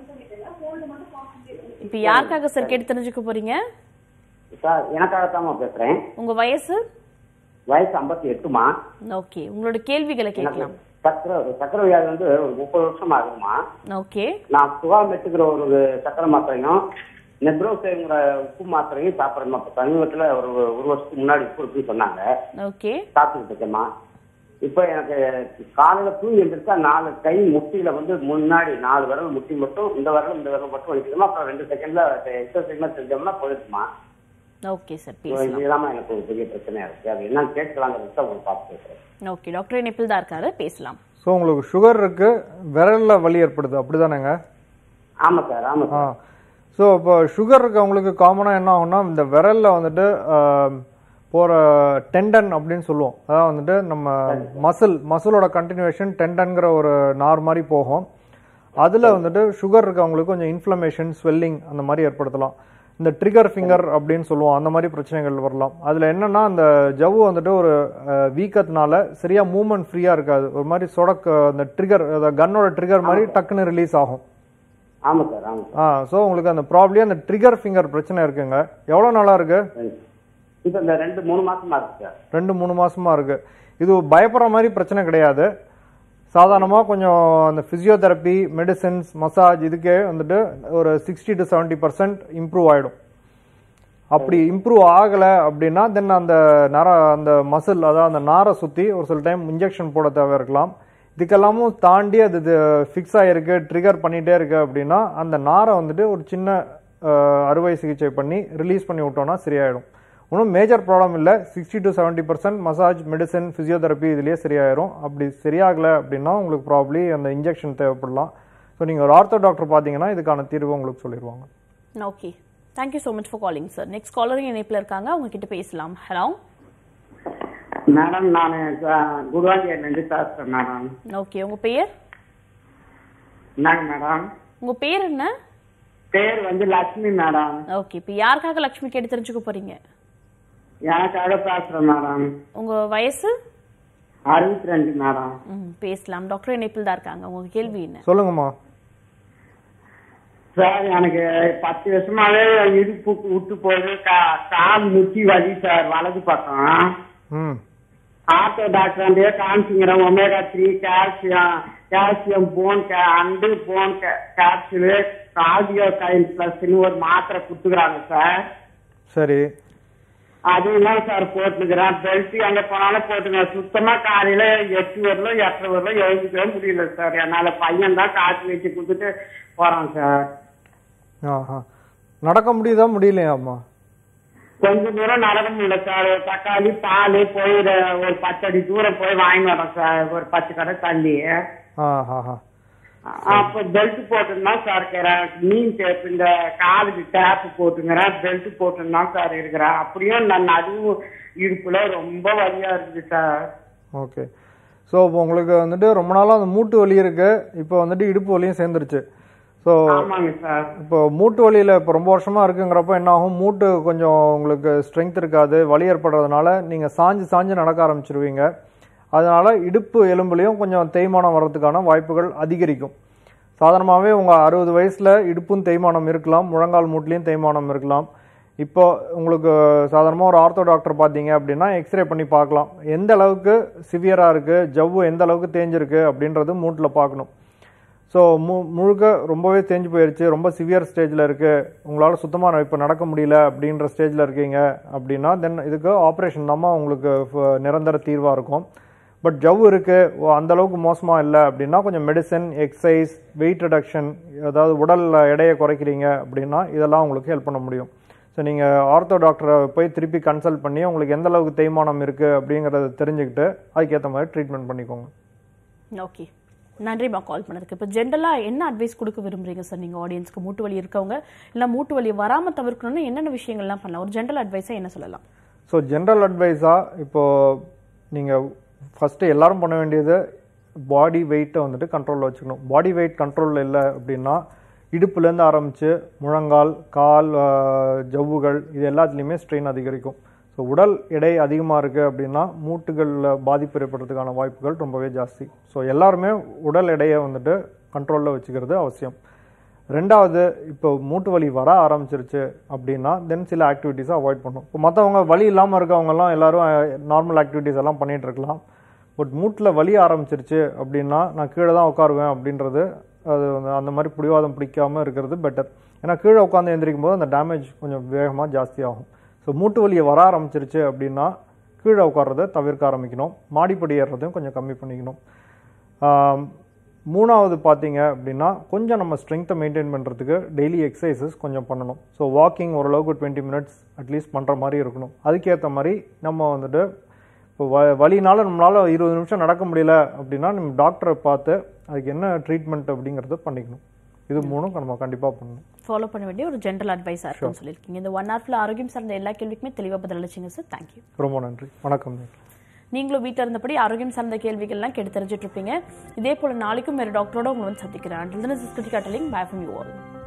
S1: இப்போ யாருக்காக சார் கேட்டு தெரிஞ்சுக்க போறீங்க
S11: சார் எனக்காகத்தாம்மா பேசுறேன்
S1: உங்க வயசு
S11: வயசு ஐம்பத்தி எட்டுமா
S1: ஓகே உங்களோட கேள்விகளை
S11: எனக்கு
S1: கேட்கலாம்
S11: சக்கரை சக்கரை வியாதி வந்து ஒரு முப்பது வருஷம் ஆகுதுமா
S1: ஓகே
S11: நான் சுகாம் எடுத்துக்கிற ஒரு சக்கரை மாத்திரையும் நெப்ரோசேங்கிற உப்பு மாத்திரையும் சாப்பிட்றேன் இப்போ சமீபத்தில் ஒரு ஒரு வருஷத்துக்கு முன்னாடி உப்பு இருக்குன்னு சொன்னாங்க
S1: ஓகே
S11: சாப்பிட்டுட்டு இருக்கேம்மா இப்போ எனக்கு காலையில தூங்கி எழுந்திருச்சா நாலு கை முட்டியில வந்து முன்னாடி நாலு விரல் முட்டி மட்டும் இந்த விரல் இந்த விரல் மட்டும் வலிக்குதுமா அப்புறம் ரெண்டு செகண்ட்ல எக்ஸசைஸ் செஞ்சோம்னா போயிடுச்சுமா
S1: ஓகே சார்
S11: So,
S1: பேசலாம்
S11: இதுதான் எனக்கு ஒரு பெரிய பிரச்சனையா இருக்கு அது என்னன்னு கேட்கலாங்கிறது உங்களுக்கு பார்த்து பேசுறேன்
S1: ஓகே டாக்டர் இணைப்பில் தான் இருக்காரு பேசலாம்
S2: ஸோ உங்களுக்கு சுகர் இருக்கு விரல்ல வலி ஏற்படுது அப்படிதானேங்க
S11: ஆமா சார் ஆமா
S2: ஆ
S11: சார்
S2: ஸோ இப்போ சுகர் இருக்கவங்களுக்கு காமனாக என்ன ஆகும்னா இந்த விரலில் வந்துட்டு போகிற டெண்டன் அப்படின்னு சொல்லுவோம் அதாவது வந்துட்டு நம்ம மசில் மசிலோட கண்டினியூஷன் டெண்டன்கிற ஒரு நார் மாதிரி போகும் அதில் வந்துட்டு சுகர் இருக்கவங்களுக்கு கொஞ்சம் இன்ஃப்ளமேஷன் ஸ்வெல்லிங் அந்த மாதிரி ஏற்படுத்தலாம் இந்த ட்ரிகர் ஃபிங்கர் அப்படின்னு சொல்லுவோம் அந்த மாதிரி பிரச்சனைகள் வரலாம் அதில் என்னன்னா அந்த ஜவ்வு வந்துட்டு ஒரு வீக்கத்தினால சரியா மூவ்மெண்ட் ஃப்ரீயாக இருக்காது ஒரு மாதிரி சொடக்கு அந்த ட்ரிகர் கன்னோட ட்ரிகர் மாதிரி டக்குன்னு ரிலீஸ் ஆகும்
S11: ஆமா சார் ஆமா
S2: ஆ ஸோ உங்களுக்கு அந்த ப்ராப்ளம் அந்த ட்ரிகர் ஃபிங்கர் பிரச்சனை இருக்குங்க எவ்வளோ நாளா இருக்கு
S11: இப்ப இந்த ரெண்டு மூணு மாசமா இருக்கு சார்
S2: ரெண்டு மூணு மாசமா இருக்கு இது பயப்படுற மாதிரி பிரச்சனை கிடையாது சாதாரணமாக கொஞ்சம் அந்த ஃபிசியோதெரப்பி மெடிசின்ஸ் மசாஜ் இதுக்கே வந்துட்டு ஒரு sixty to seventy percent improve ஆகிடும் அப்படி இம்ப்ரூவ் ஆகலை அப்படின்னா தென் அந்த நர அந்த மசில் அதாவது அந்த நாரை சுற்றி ஒரு சில டைம் இன்ஜெக்ஷன் போட தேவை இருக்கலாம் இதுக்கெல்லாமும் தாண்டி அது ஃபிக்ஸ் ஆகிருக்கு ட்ரிகர் பண்ணிகிட்டே இருக்கு அப்படின்னா அந்த நாரை வந்துட்டு ஒரு சின்ன அஹ், அறுவை சிகிச்சை பண்ணி ரிலீஸ் பண்ணி விட்டோம்னா சரியாயிடும் ஒன்றும் மேஜர் ப்ராப்ளம் இல்லை sixty to seventy percent massage medicine physiotherapy இதுலேயே சரியாயிரும் அப்படி சரியாகலை அப்படின்னா உங்களுக்கு ப்ராப்ளி அந்த இன்ஜெக்ஷன் தேவைப்படலாம் ஸோ நீங்கள் ஒரு ஆர்த்தோ டாக்டர் பார்த்தீங்கன்னா இதுக்கான தீர்வு உங்களுக்கு சொல்லிடுவாங்க
S1: okay thank you so much for calling sir next காலரும் இணைப்பில் இருக்காங்க அவங்க கிட்ட பேசலாம் ஹலோ
S13: மேடம் நான் குருவாஞ்சியிலேருந்து பேசுகிறேன் மேடம்
S1: ஓகே உங்க பெயர்
S13: என்னங்க மேடம்
S1: உங்க பேர் என்ன
S13: பேர் வந்து லட்சுமி மேடம்
S1: ஓகே இப்போ யாருக்காக லக்ஷ்மி கேட்டு தெரிஞ்சுக்க போறீங்க
S13: எனக்காக பேசுகிறேன் மேடம்
S1: உங்க வயசு
S13: அறுபத்தி ரெண்டு மேடம்
S1: ம் பேசலாம் டாக்டர் இணைப்பில் தான் இருக்காங்க உங்க கேள்வி என்ன
S2: சொல்லுங்கம்மா
S13: சார் எனக்கு பத்து வருஷமாவே இடுப்பு விட்டு போகுது கா- கால் முட்டி வலி சார் வலது பக்கம்
S2: ம்
S13: ஆர்த்தோ டாக்டர் வந்து காமிச்சிங்கிறேன் omega three calcium calcium bone and bone capsule கார்டியோ கைன் பிளஸ்னு ஒரு மாத்திரை கொடுத்துக்கிறாங்க சார்
S2: சரி
S13: அதுதான் சார் போட்டுக்கிறேன் பெல்ட் எங்க போனாலும் போட்டுங்க சுத்தமா காலையில எட்டு வரலும் எட்டரை வரலும் எழுந்துக்கவே முடியல சார் என்னால பையன் தான் காய்ச்சி வச்சு கொடுத்துட்டு போறான் சார்
S2: ஆஹா நடக்க முடியுதா முடியலையாம்மா
S13: கொஞ்ச தூரம் நடக்க முடியல சார் ஒரு தக்காளி பால் போய் ஒரு- ஒரு பத்து அடி தூரம் போய் வாங்கி வரோம் சார் ஒரு பத்து கடை தள்ளி
S2: ஆஹா
S13: அப்ப பெல்ட் போட்டுருந்தான் சார் இருக்கிறேன் மீன் டேப் இந்த காலுக்கு டேப் போட்டுங்கிறேன் பெல்ட் போட்டுருந்தான் சார் இருக்கிறேன் அப்படியும் நான் நடுவு இடுப்புல ரொம்ப வலியா இருக்குது சார்
S2: ஓகே ஸோ இப்போ உங்களுக்கு வந்துட்டு ரொம்ப நாளாக அந்த மூட்டு வலி இருக்கு இப்போ வந்துட்டு இடுப்பு வலியும் சேர்ந்துருச்சு ஸோ
S13: ஆமாங்க சார்
S2: இப்போ மூட்டு வலியில் இப்போ ரொம்ப வருஷமா இருக்குங்கிறப்ப என்ன ஆகும் மூட்டு கொஞ்சம் உங்களுக்கு ஸ்ட்ரென்த் இருக்காது வலி ஏற்படுறதுனால நீங்கள் சாஞ்சு சாஞ்சு நடக்க ஆரம்பிச்சிருவீங்க அதனால இடுப்பு எலும்புலையும் கொஞ்சம் தேய்மானம் வர்றதுக்கான வாய்ப்புகள் அதிகரிக்கும் சாதாரணமாகவே உங்கள் அறுபது வயசில் இடுப்பும் தேய்மானம் இருக்கலாம் முழங்கால் மூட்டுலேயும் தேய்மானம் இருக்கலாம் இப்போ உங்களுக்கு சாதாரணமாக ஒரு ஆர்த்தோ டாக்டர் பார்த்தீங்க அப்படின்னா எக்ஸ்ரே பண்ணி பார்க்கலாம் எந்த அளவுக்கு சிவியராக இருக்குது ஜவ்வு எந்த அளவுக்கு தேஞ்சிருக்கு அப்படின்றது மூட்டில் பார்க்கணும் ஸோ மு முழுக்க ரொம்பவே தேஞ்சு போயிருச்சு ரொம்ப சிவியர் ஸ்டேஜில் இருக்குது உங்களால் சுத்தமாக இப்போ நடக்க முடியல அப்படின்ற ஸ்டேஜில் இருக்கீங்க அப்படின்னா தென் இதுக்கு ஆப்ரேஷன் தான் உங்களுக்கு ஃப- நிரந்தர தீர்வாக இருக்கும் பட் ஜவ் இருக்குது அந்த அளவுக்கு மோசமாக இல்லை அப்படின்னா கொஞ்சம் மெடிசன் எக்ஸசைஸ் வெயிட் ரிடக்ஷன் அதாவது உடல் எடையை குறைக்கிறீங்க அப்படின்னா இதெல்லாம் உங்களுக்கு ஹெல்ப் பண்ண முடியும் ஸோ நீங்கள் ஆர்த்தோ டாக்டரை போய் திருப்பி கன்சல்ட் பண்ணி உங்களுக்கு எந்த அளவுக்கு தேய்மானம் இருக்குது அப்படிங்கிறத தெரிஞ்சுக்கிட்டு அதுக்கேற்ற மாதிரி ட்ரீட்மெண்ட் பண்ணிக்கோங்க
S1: ஓகே நன்றிம்மா கால் பண்ணதுக்கு இப்போ ஜென்ரலாக என்ன அட்வைஸ் கொடுக்க விரும்புறீங்க சார் நீங்கள் ஆடியன்ஸ்க்கு மூட்டு வலி இருக்கவங்க இல்லை மூட்டு வலி வராமல் தவிர்க்கணும்னா என்னென்ன விஷயங்கள்லாம் பண்ணலாம் ஒரு ஜென்ரல் அட்வைஸாக என்ன சொல்லலாம்
S2: ஸோ ஜென்ரல் அட்வைஸாக இப்போது நீங்கள் ஃபஸ்ட்டு எல்லாரும் பண்ண வேண்டியது பாடி வெயிட்டை வந்துட்டு கண்ட்ரோலில் வச்சுக்கணும் பாடி வெயிட் கண்ட்ரோலில் இல்லை அப்படின்னா இடுப்புலேருந்து ஆரம்பித்து முழங்கால் கால் ஆஹ், ஜவ்வுகள் இது எல்லாத்துலேயுமே ஸ்ட்ரெயின் அதிகரிக்கும் ஸோ உடல் எடை அதிகமாக இருக்குது அப்படின்னா மூட்டுகளில் பாதிப்பு ஏற்படுறதுக்கான வாய்ப்புகள் ரொம்பவே ஜாஸ்தி ஸோ எல்லாருமே உடல் எடையை வந்துட்டு கண்ட்ரோலில் வச்சுக்கிறது அவசியம் ரெண்டாவது இப்போ மூட்டு வலி வர ஆரம்பிச்சிருச்சு அப்படின்னா தென் சில ஆக்டிவிட்டீஸை அவாய்ட் பண்ணும் இப்போ மற்றவங்க வலி இல்லாமல் இருக்கவங்கலாம் எல்லாரும் நார்மல் ஆக்டிவிட்டீஸ் எல்லாம் பண்ணிட்டு இருக்கலாம் பட் மூட்டில் வலி ஆரம்பிச்சிருச்சு அப்படின்னா நான் கீழே தான் உட்காருவேன் அப்படின்றது அது வந்து அந்த மாதிரி பிடிவாதம் பிடிக்காம இருக்கிறது பெட்டர் ஏன்னா கீழே உட்காந்து எந்திரிக்கும் போது அந்த டேமேஜ் கொஞ்சம் வேகமாக ஜாஸ்தி ஆகும் ஸோ மூட்டு வலியை வர ஆரம்பிச்சிருச்சு அப்படின்னா கீழே உட்கார்றதை தவிர்க்க ஆரம்பிக்கணும் மாடிப்படி ஏறுறதையும் கொஞ்சம் கம்மி பண்ணிக்கணும் ஆம், மூணாவது பார்த்தீங்க அப்படின்னா கொஞ்சம் நம்ம ஸ்ட்ரென்த்தை மெயின்டைன் பண்ணுறதுக்கு டெய்லி எக்ஸசைசஸ் கொஞ்சம் பண்ணணும் ஸோ வாக்கிங் ஓரளவுக்கு டுவெண்ட்டி மினிட்ஸ் அட்லீஸ்ட் பண்ணுற மாதிரி இருக்கணும் அதுக்கேற்ற மாதிரி நம்ம வந்துட்டு இப்போ வ வலினால நம்மளால் இருபது நிமிஷம் நடக்க முடியல அப்படின்னா நம்ம டாக்டரை பார்த்து அதுக்கு என்ன ட்ரீட்மெண்ட் அப்படிங்கிறத பண்ணிக்கணும் இது மூணும் நம்ம கண்டிப்பாக பண்ணணும்
S1: ஃபாலோ பண்ண வேண்டிய ஒரு ஜென்ரல் அட்வைஸாக இருக்கும்னு சொல்லியிருக்கீங்க இந்த ஒன் ஹவர்ல ஆரோக்கியம் சார்ந்த எல்லா கேள்விக்குமே தெளிவாக பதிலளிச்சிங்க சார் தேங்க்யூ
S2: ரொம்ப நன்றி வணக்கம்
S1: நீங்களும் வீட்டில் இருந்தபடி ஆரோக்கியம் சார்ந்த கேள்விகள்லாம் கேட்டு தெரிஞ்சுட்டு இருப்பீங்க இதே போல நாளைக்கும் வேறு டாக்டரோட உங்களை வந்து சந்திக்கிறேன் until this is Krithika telling bye from you all